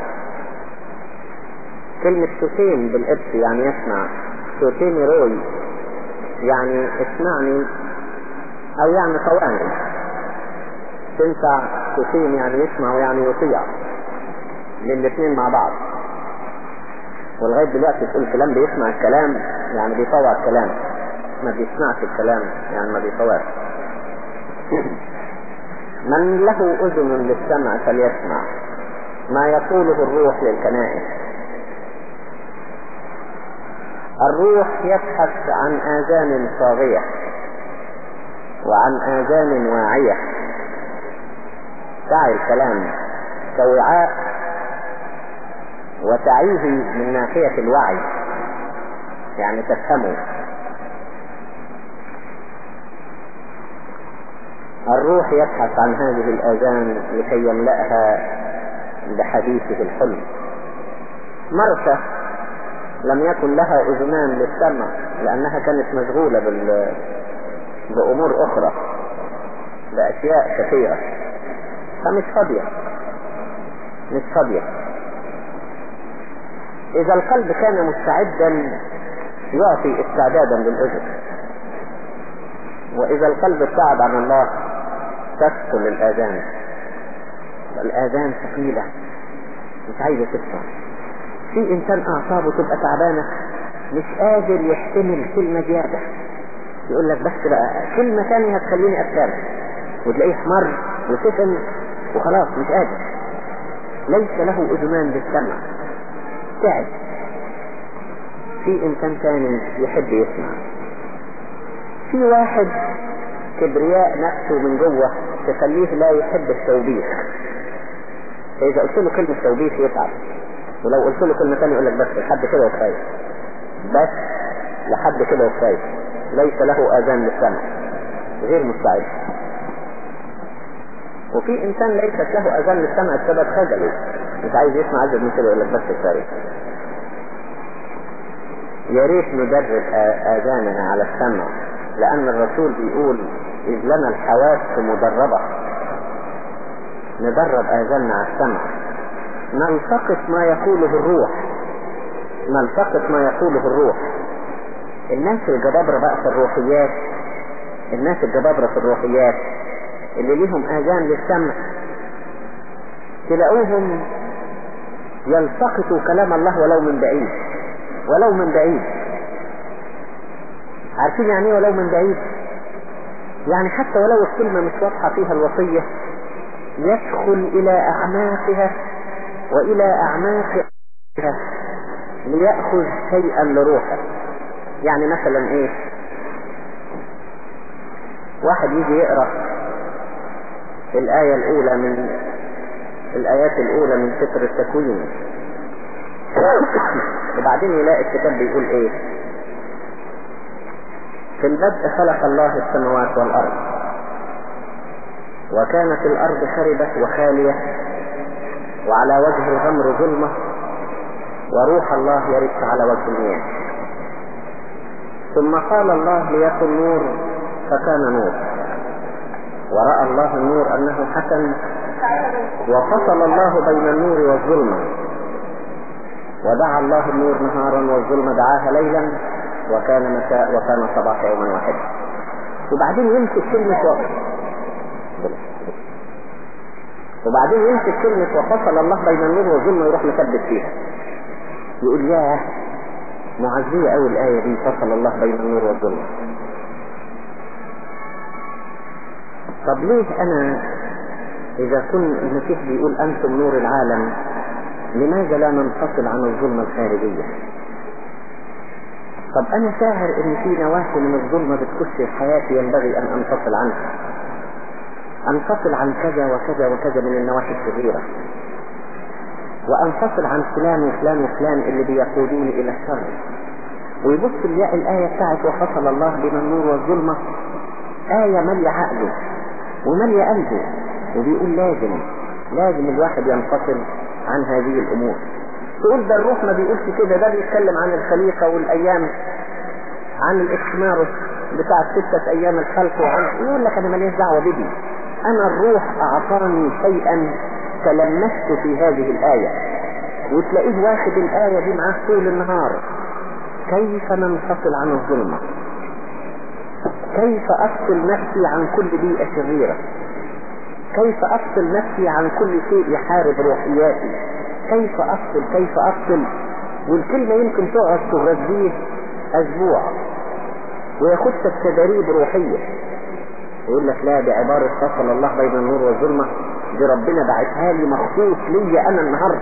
كلمة سوتين بالإبس يعني يسمع سوتين روي يعني اسمعني او يعني طوعني تنفع سوتين يعني يسمع ويعني يطيع للاثنين مع بعض ولغاية دلوقتي تقول فلان بيسمع الكلام يعني بيطوع الكلام ما بيسمعش الكلام يعني ما بيطوعش من له اذن للسمع فليسمع ما يقوله الروح للكنائس الروح يبحث عن آذان صاغية وعن آذان واعية تعي الكلام كوعاء وتعيه من ناحية الوعي يعني تفهمه الروح يبحث عن هذه الآذان لكي يملأها بحديثه الحلم مرثى لم يكن لها اذنان للسمع لانها كانت مشغولة بال... بامور اخرى باشياء كثيرة فمش فاضية مش فاضية اذا القلب كان مستعدا يعطي استعدادا للاذن واذا القلب ابتعد عن الله تثقل الاذان الاذان ثقيلة مش عايزة تسمع في انسان اعصابه تبقى تعبانة مش قادر يحتمل كلمة زيادة يقول لك بس بقى كلمة ثانية هتخليني اتكلم وتلاقيه احمر وسخن وخلاص مش قادر ليس له اذنان للسمع تعب في انسان ثاني يحب يسمع في واحد كبرياء نفسه من جوه تخليه لا يحب التوبيخ فاذا قلت له كلمة توبيخ يتعب ولو قلت له كلمة ثانية يقول لك بس لحد كده وكفاية بس لحد كده وكفاية ليس له اذان للسمع غير مستعد وفي انسان ليست له اذان للسمع بسبب خجله مش عايز يسمع ازيد من كده يقول لك بس كفاية يا ريت ندرب اذاننا على السمع لان الرسول بيقول اذ لنا الحواس مدربة ندرب اذاننا على السمع نلتقط ما يقوله الروح نلتقط ما يقوله الروح الناس الجبابرة بقى في الروحيات الناس الجبابرة في الروحيات اللي ليهم اذان للسمع تلاقوهم يلتقطوا كلام الله ولو من بعيد ولو من بعيد عارفين يعني ايه ولو من بعيد يعني حتى ولو الكلمة مش واضحة فيها الوصية يدخل إلى أعماقها وإلى أعماقها ليأخذ شيئا لروحه يعني مثلا إيه واحد يجي يقرأ الآية الأولى من الآيات الأولى من سفر التكوين وبعدين يلاقي الكتاب بيقول إيه في البدء خلق الله السماوات والأرض وكانت الأرض خربة وخالية وعلى وجه الغمر ظلمة وروح الله يرث على وجه المياه ثم قال الله ليكن نور فكان نور ورأى الله النور أنه حسن وفصل الله بين النور والظلمة ودعا الله النور نهارا والظلمة دعاها ليلا وكان مساء وكان صباح يوما واحدا وبعدين يمسك كلمة وقت وبعدين يمسك كلمة وفصل الله بين النور والظلمة يروح مثبت فيها يقول ياه معزية أوي الآية دي فصل الله بين النور والظلمة طب ليه أنا إذا كن المسيح بيقول أنتم نور العالم لماذا لا ننفصل عن الظلمة الخارجية طب أنا شاعر إن في نواحي من الظلمة بتكسر حياتي ينبغي أن أنفصل عنها أنفصل عن كذا وكذا وكذا من النواحي الشريرة وأنفصل عن فلان وفلان وفلان اللي بيقودوني إلى الشر ويبص الياء الآية بتاعت وفصل الله بين النور والظلمة آية مالية عقله ومالية قلبه وبيقول لازم لازم الواحد ينفصل عن هذه الأمور تقول ده الروح ما بيقولش كده ده بيتكلم عن الخليقة والأيام عن الاكسماروس بتاع ستة أيام الخلق وعن يقول لك أنا ماليش دعوة بدي أنا الروح أعطاني شيئا تلمست في هذه الآية وتلاقيه واخد الآية دي معاه طول النهار كيف ننفصل عن الظلمة كيف أفصل نفسي عن كل بيئة شريرة كيف أفصل نفسي عن كل شيء يحارب روحياتي كيف أفصل كيف أفصل والكلمة يمكن تقعد تغذيه أسبوع وياخدك تدريب روحية يقول لك لا دي عبارة فصل الله بين النور والظلمة دي ربنا بعتها لي مخصوص ليا أنا النهاردة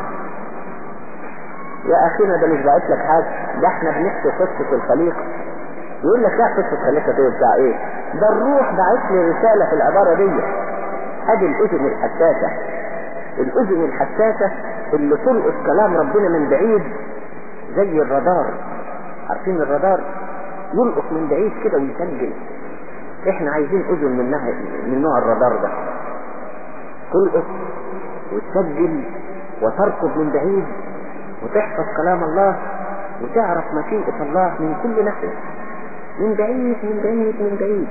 يا أخينا ده مش بعت لك حاجة ده احنا بنحكي قصة الخليقة يقول لك لا قصة الخليقة دي بتاع ايه ده الروح بعت لي رسالة في العبارة دي ادي الأذن الحساسة الأذن الحساسة اللي تلقط كلام ربنا من بعيد زي الرادار عارفين الرادار يلقط من بعيد كده ويسجل احنا عايزين اذن من نوع من نوع الرادار ده تلقط وتسجل وتركض من بعيد وتحفظ كلام الله وتعرف مشيئة الله من كل ناحية من بعيد من بعيد من بعيد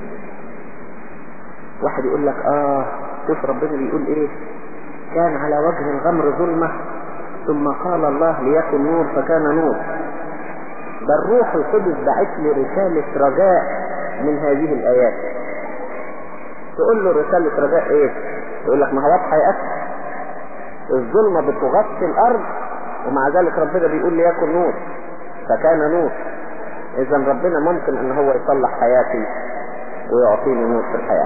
واحد يقول لك اه شوف ربنا بيقول ايه كان على وجه الغمر ظلمة ثم قال الله ليكن نور فكان نور ده الروح القدس بعت لي رسالة رجاء من هذه الآيات تقول له رسالة رجاء ايه يقول لك ما هو واضحة يا أخي الظلمة بتغطي الأرض ومع ذلك ربنا بيقول لي يكن نور فكان نور إذا ربنا ممكن أن هو يصلح حياتي ويعطيني نور في الحياة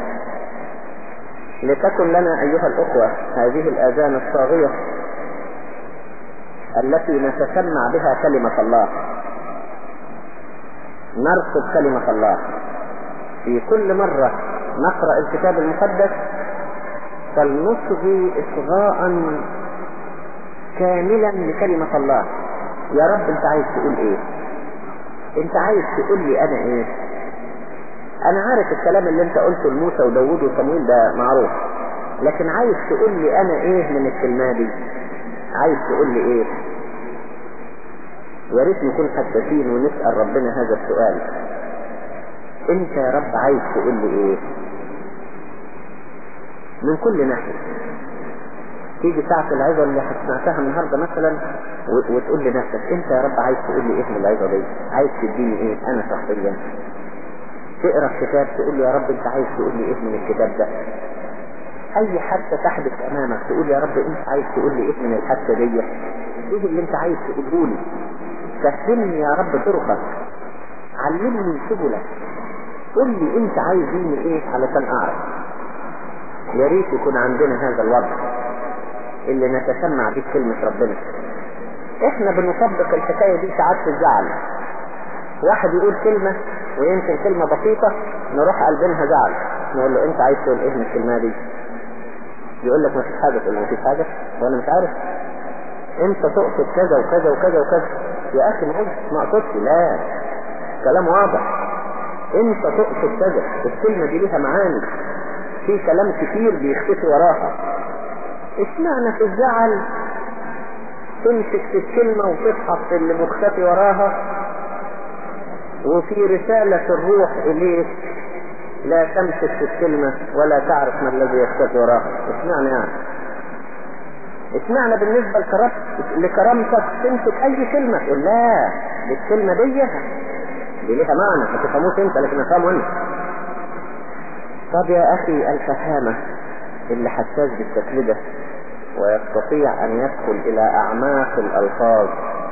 لتكن لنا أيها الأخوة هذه الآذان الصاغية التي نتسمع بها كلمة الله نرصد كلمة الله في كل مرة نقرأ الكتاب المقدس فلنصغي إصغاء كاملا لكلمة الله يا رب انت عايز تقول ايه انت عايز تقول لي انا ايه انا عارف الكلام اللي انت قلته لموسى وداود وصمويل ده معروف لكن عايز تقول لي انا ايه من الكلمة دي عايز تقول لي ايه يا ريت نكون حساسين ونسأل ربنا هذا السؤال انت يا رب عايز تقول لي ايه من كل ناحية تيجي ساعة العظة اللي سمعتها النهاردة مثلا وتقول لنفسك انت يا رب عايز تقول لي ايه من العظة دي عايز تديني ايه انا شخصيا تقرا الكتاب تقول لي يا رب انت عايز تقول لي ايه من الكتاب ده اي حادثة تحدث امامك تقول يا رب انت عايز تقول لي ايه من الحادثة دي ايه اللي انت عايز تقوله لي فهمني يا رب طرقك علمني سبلك قل لي انت عايز مني ايه علشان اعرف يا ريت يكون عندنا هذا الوضع اللي نتسمع بيه كلمة ربنا احنا بنطبق الحكاية دي ساعات في الزعل واحد يقول كلمة ويمكن كلمة بسيطة نروح قلبينها زعل نقول له انت عايز تقول ايه من الكلمة دي يقول لك ما فيش حاجة تقول ما فيش حاجة وانا مش عارف انت تقصد كذا وكذا وكذا وكذا يا اخي ما قلتش ما اقصدش لا كلام واضح انت تقصد كذا الكلمة دي ليها معاني في كلام كتير بيختفي وراها اشمعنى في الزعل تمسك في الكلمة وتفحص اللي مختفي وراها وفي رسالة الروح إليك لا تمسك في الكلمة ولا تعرف ما الذي يختفي وراها اشمعنى يعني اشمعنى بالنسبة لكرامتك تمسك أي كلمة تقول لا دي الكلمة دي دي ليها معنى ما تفهموش انت لكن افهمه انت طب يا اخي الفهامة اللي حساس بالشكل ده ويستطيع ان يدخل الى اعماق الالفاظ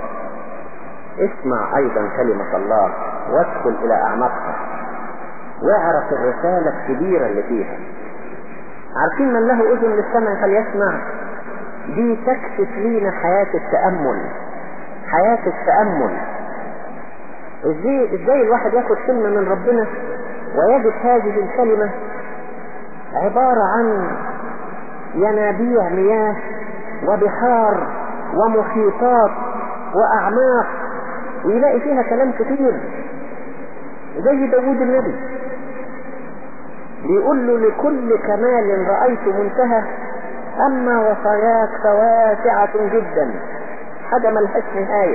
اسمع ايضا كلمة الله وادخل الى اعماقها واعرف الرسالة الكبيرة اللي فيها عارفين من له اذن للسمع فليسمع دي تكشف لينا حياة التأمل حياة التأمل ازاي, ازاي الواحد ياخد كلمة من ربنا ويجد هذه الكلمة عبارة عن ينابيع مياه وبحار ومحيطات وأعماق ويلاقي فيها كلام كتير زي داود النبي بيقول له لكل كمال رأيت منتهى أما وصاياك فواسعة جدا حاجة ملهاش نهاية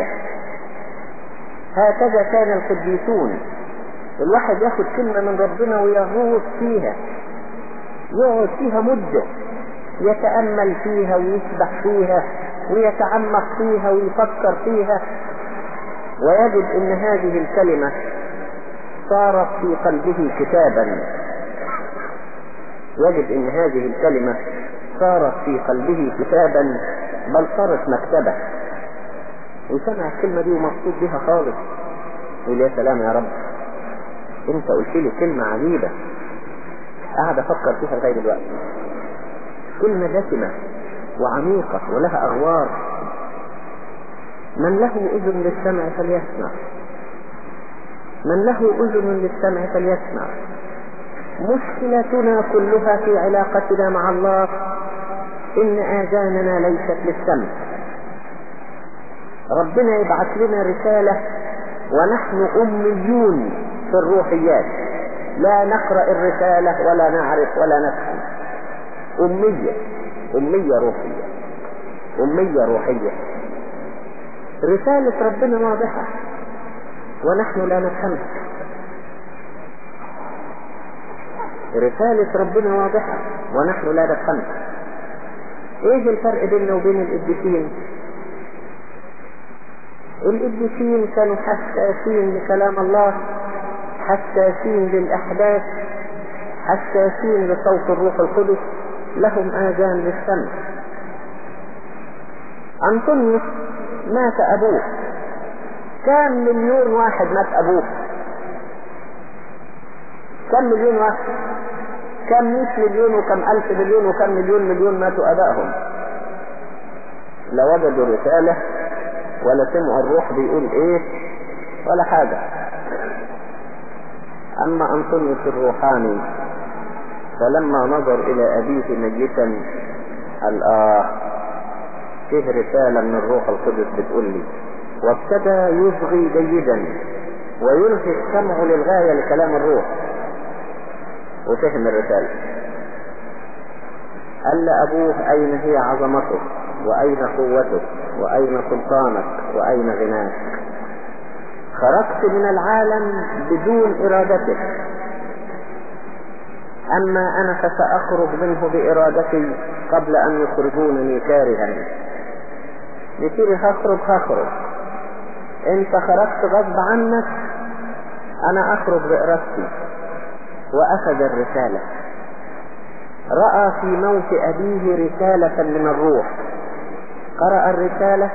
هكذا كان القديسون الواحد ياخد كلمة من ربنا ويغوص فيها يقعد فيها مدة يتأمل فيها ويسبح فيها ويتعمق فيها ويفكر فيها ويجد ان هذه الكلمة صارت في قلبه كتابا يجد ان هذه الكلمة صارت في قلبه كتابا بل صارت مكتبة وسمع الكلمة دي ومبسوط بها خالص يقول يا سلام يا رب انت قلت لي كلمة عجيبة قاعد افكر فيها لغاية دلوقتي كلمة دسمة وعميقة ولها اغوار من له اذن للسمع فليسمع من له اذن للسمع فليسمع مشكلتنا كلها في علاقتنا مع الله ان اذاننا ليست للسمع ربنا يبعث لنا رسالة ونحن أميون في الروحيات لا نقرأ الرسالة ولا نعرف ولا نفهم أمية أمية روحية أمية روحية رسالة ربنا واضحة ونحن لا نفهمها رسالة ربنا واضحة ونحن لا نفهمها ايه الفرق بيننا وبين القديسين القديسين كانوا حساسين لكلام الله حساسين للأحداث حساسين لصوت الروح القدس لهم آذان للسمع أنطونيوس مات أبوه كم مليون واحد مات أبوه كم مليون واحد كم مئة مليون وكم ألف مليون وكم مليون مليون ماتوا أبائهم لوجدوا رسالة ولا سمعوا الروح بيقول ايه ولا حاجة اما انطونيوس الروحاني فلما نظر الى ابيه ميتا قال اه فيه رسالة من الروح القدس بتقول لي وابتدى يصغي جيدا ويلهي السمع للغاية لكلام الروح وفهم الرسالة قال لأبوه أين هي عظمتك وأين قوتك وأين سلطانك وأين غناك خرجت من العالم بدون إرادتك أما أنا فسأخرج منه بإرادتي قبل أن يخرجونني كارها لكي هخرج هخرج انت خرجت غصب عنك انا اخرج بإرادتي واخذ الرسالة رأى في موت ابيه رسالة من الروح قرأ الرسالة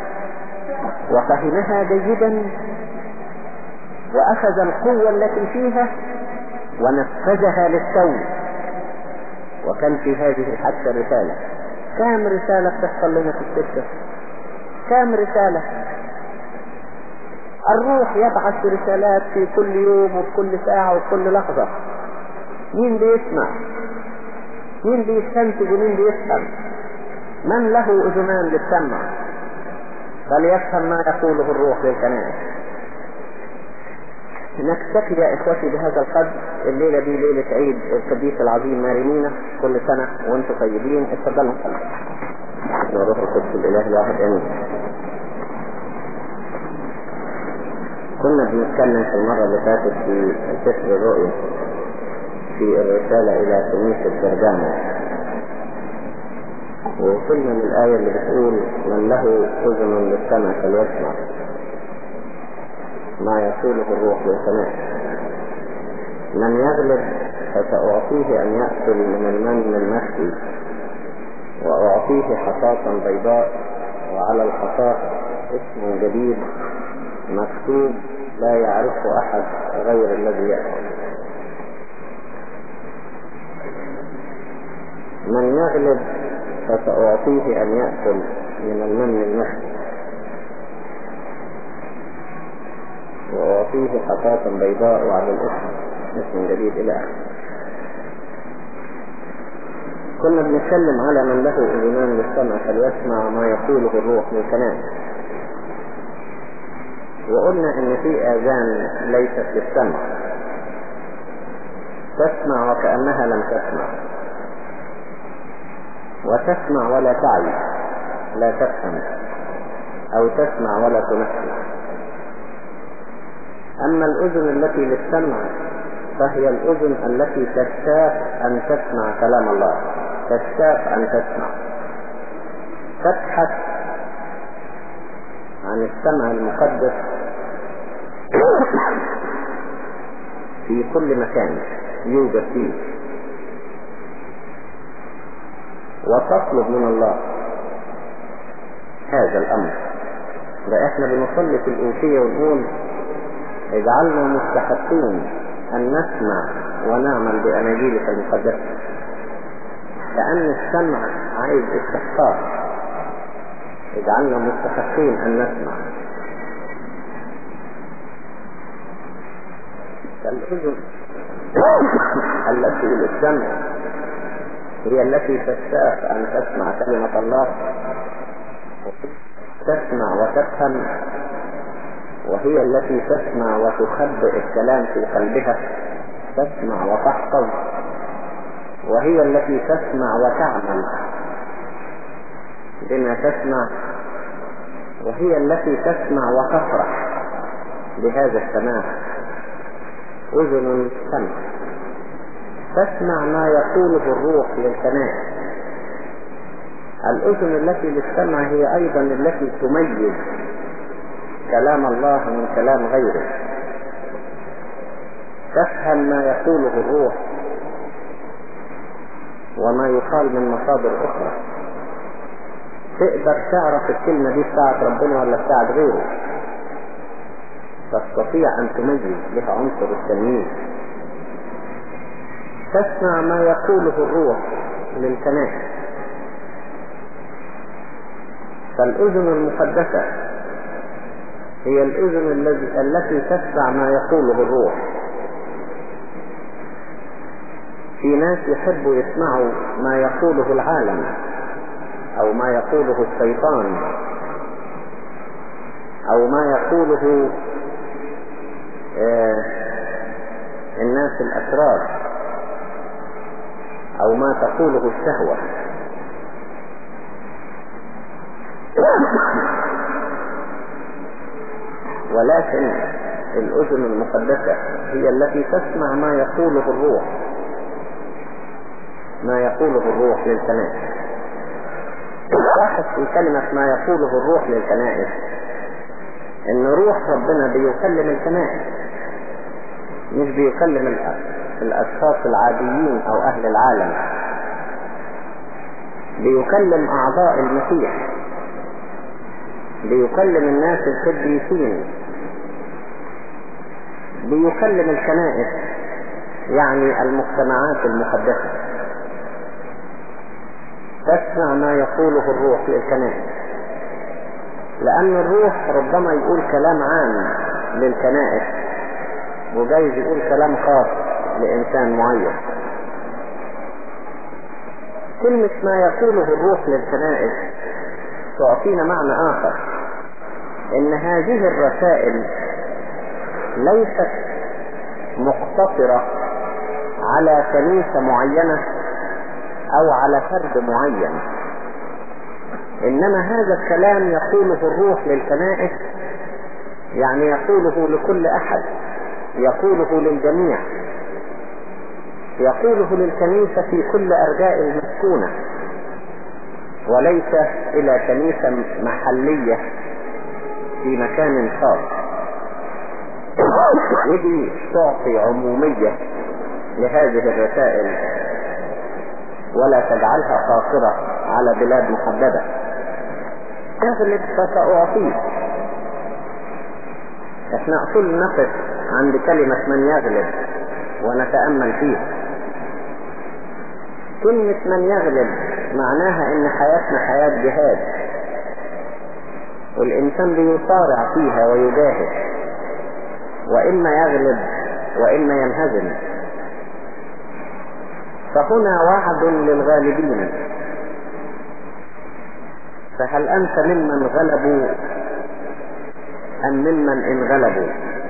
وفهمها جيدا واخذ القوة التي فيها ونفذها للتو وكان في هذه حتى رسالة كام رسالة بتحصل لنا في السكة كام رسالة الروح يبعث رسالات في كل يوم وفي كل ساعة وفي كل لحظة مين بيسمع مين بيستنتج ومين بيفهم من له اذنان للسمع فليفهم ما يقوله الروح للكنائس نكتفي يا اخوتي بهذا القدر الليلة دي ليلة عيد القديس العظيم مارينينا كل سنة وانتم طيبين اتفضلوا يا روح القدس الاله الواحد امين كنا بنتكلم في المرة اللي فاتت في سفر الرؤيا في الرسالة إلى كنيسة برجامو ووصلنا للآية اللي بتقول من له أذن للسمع فليسمع ما يقوله الروح للسماء من يغلب فسأعطيه أن يأكل من المن المخفي وأعطيه حصاة بيضاء وعلى الحصاة اسم جديد مكتوب لا يعرفه أحد غير الذي يأكل من يغلب فسأعطيه أن يأكل من المن المخفي وأعطيه حصاة بيضاء وعلى الاسم اسم جديد إلى آخره كنا بنتكلم على من له إيمان للسمع فليسمع ما يقوله الروح من كلام وقلنا ان في اذان ليست للسمع تسمع وكأنها لم تسمع وتسمع ولا تعي لا تفهم او تسمع ولا تنفذ اما الاذن التي للسمع فهي الاذن التي تشتاق ان تسمع كلام الله تشتاق ان تسمع تبحث عن السمع المقدس في كل مكان يوجد فيه وتطلب من الله هذا الأمر ده احنا بنصلي في الأوفية ونقول اجعلنا مستحقين أن نسمع ونعمل بأناجيلك المقدسة لأن السمع عايز استحقاق اجعلنا مستحقين أن نسمع الأذن التي للسمع هي التي تشتاق أن تسمع كلمة الله تسمع وتفهم وهي التي تسمع وتخبئ الكلام في قلبها تسمع وتحفظ وهي التي تسمع وتعمل بما تسمع وهي التي تسمع وتفرح بهذا السماع أذن سمع تسمع ما يقوله الروح للكنائس الأذن التي للسمع هي أيضا التي تميز كلام الله من كلام غيره تفهم ما يقوله الروح وما يقال من مصادر أخرى تقدر تعرف الكلمة دي بتاعت ربنا ولا بتاعت غيره تستطيع أن تميز لها عنصر التمييز تسمع ما يقوله الروح للكنائس فالأذن المقدسة هي الأذن الذي التي تسمع ما يقوله الروح في ناس يحبوا يسمعوا ما يقوله العالم أو ما يقوله الشيطان أو ما يقوله آه الناس الأشرار أو ما تقوله الشهوة ولكن الأذن المقدسة هي التي تسمع ما يقوله الروح ما يقوله الروح للكنائس لاحظ في كلمة ما يقوله الروح للكنائس ان روح ربنا بيكلم الكنائس مش بيكلم الاشخاص العاديين او اهل العالم بيكلم اعضاء المسيح بيكلم الناس القديسين بيكلم الكنائس يعني المجتمعات المقدسة تسمع ما يقوله الروح للكنائس لأن الروح ربما يقول كلام عام للكنائس وجايز يقول كلام خاص لإنسان معين كلمة ما يقوله الروح للكنائس تعطينا معنى آخر إن هذه الرسائل ليست مقتصرة على كنيسة معينة أو على فرد معين إنما هذا الكلام يقوله الروح للكنائس يعني يقوله لكل أحد يقوله للجميع يقوله للكنيسة في كل أرجاء المسكونة وليس إلى كنيسة محلية في مكان خاص ودي تعطي عمومية لهذه الرسائل ولا تجعلها قاصرة على بلاد محددة اغلب فسأعطيك احنا اصول نقف عند كلمة من يغلب ونتأمل فيها كلمة من يغلب معناها ان حياتنا حياة جهاد والانسان بيصارع فيها ويجاهد واما يغلب واما ينهزم فهنا وعد للغالبين فهل انت ممن غلبوا ام ممن انغلبوا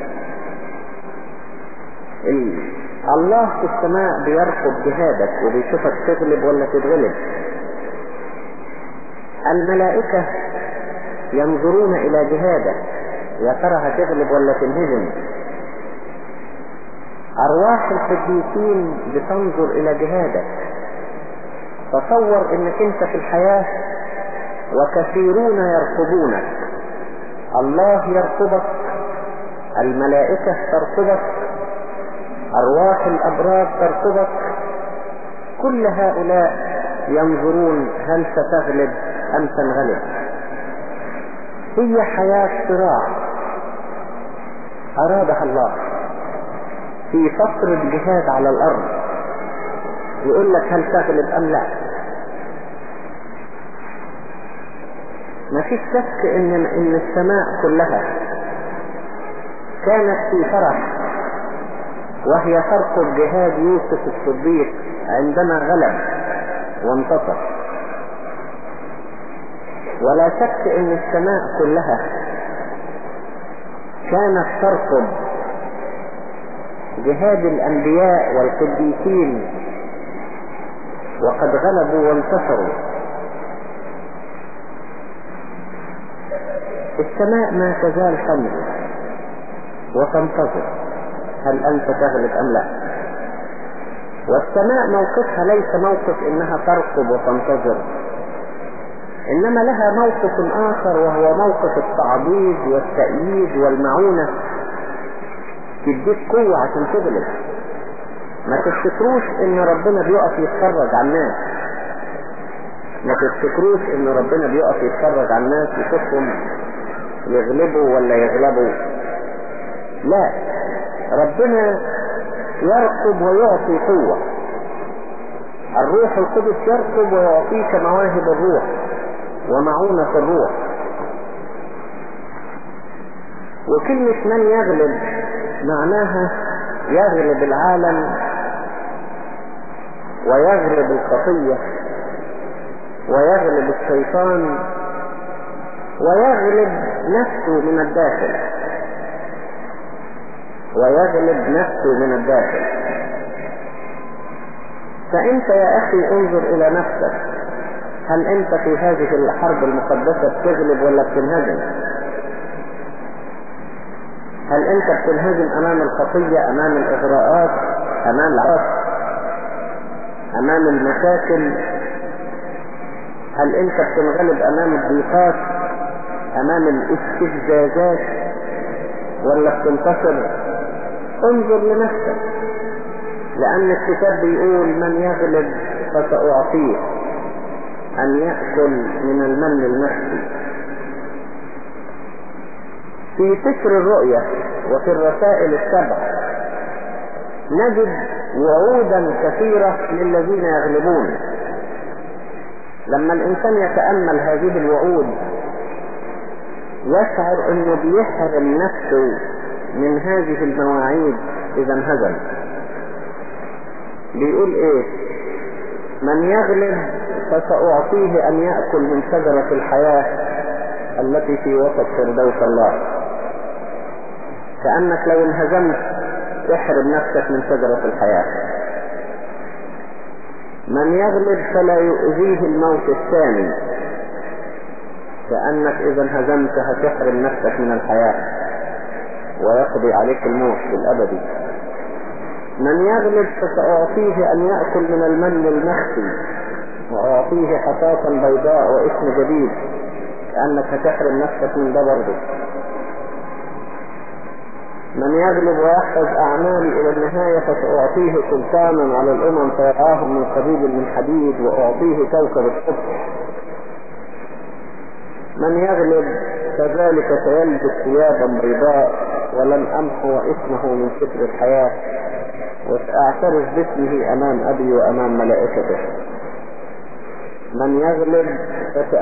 الله في السماء بيرفض جهادك وبيشوفك تغلب ولا تتغلب الملائكة ينظرون الى جهادك يا ترى هتغلب ولا تنهزم ارواح القديسين بتنظر الى جهادك تصور انك انت في الحياة وكثيرون يرقبونك الله يرقبك الملائكة ترقبك ارواح الابرار ترقبك كل هؤلاء ينظرون هل ستغلب ام تنغلب هي حياة صراع ارادها الله في فترة جهاد على الارض يقول لك هل تغلب ام لا ما فيش شك ان ان السماء كلها كانت في فرح وهي ترقب جهاد يوسف الصديق عندما غلب وانتصر ولا شك ان السماء كلها كانت ترقب جهاد الانبياء والقديسين وقد غلبوا وانتصروا السماء ما تزال تنظر وتنتظر هل انت تغلب ام لا والسماء موقفها ليس موقف انها ترقب وتنتظر انما لها موقف اخر وهو موقف التعضيد والتأييد والمعونة تديك قوة عشان تغلب ما تفتكروش ان ربنا بيقف يتفرج على الناس ما تفتكروش ان ربنا بيقف يتفرج على الناس يشوفهم يغلبوا ولا يغلبوا لا ربنا يرقب ويعطي قوة الروح القدس يرقب ويعطيك مواهب الروح ومعونة الروح وكلمة من يغلب معناها يغلب العالم ويغلب الخطية ويغلب الشيطان ويغلب نفسه من الداخل ويغلب نفسه من الداخل فانت يا اخي انظر الى نفسك هل انت في هذه الحرب المقدسة بتغلب ولا بتنهزم هل انت بتنهزم امام الخطية امام الاغراءات امام العرف امام المشاكل هل انت بتنغلب امام الضيقات امام الاستفزازات ولا بتنتصر انظر لنفسك لان الكتاب بيقول من يغلب فسأعطيه ان يأكل من المن المحسي في فكر الرؤية وفي الرسائل السبع نجد وعودا كثيرة للذين يغلبون لما الإنسان يتأمل هذه الوعود يشعر أنه بيحرم نفسه من هذه المواعيد إذا انهزم بيقول إيه من يغلب فسأعطيه أن يأكل من شجرة الحياة التي في وسط فردوس الله كأنك لو انهزمت تحرم نفسك من شجرة الحياة من يغلب فلا يؤذيه الموت الثاني كأنك إذا انهزمت هتحرم نفسك من الحياة ويقضي عليك الموت الأبدي من يغلب فسأعطيه أن يأكل من المن المخفي وأعطيه حصاة بيضاء واسم جديد كأنك هتحرم نفسك من ده برضه من يغلب ويحفظ أعمالي إلى النهاية فسأعطيه سلطانا على الأمم فيرآهم من قبيل من حديد وأعطيه كوكب الصبح من يغلب كذلك سيلبس ثيابا بيضاء ولن أمحو اسمه من سفر الحياة وسأعترف باسمه أمام أبي وأمام ملائكته من يغلب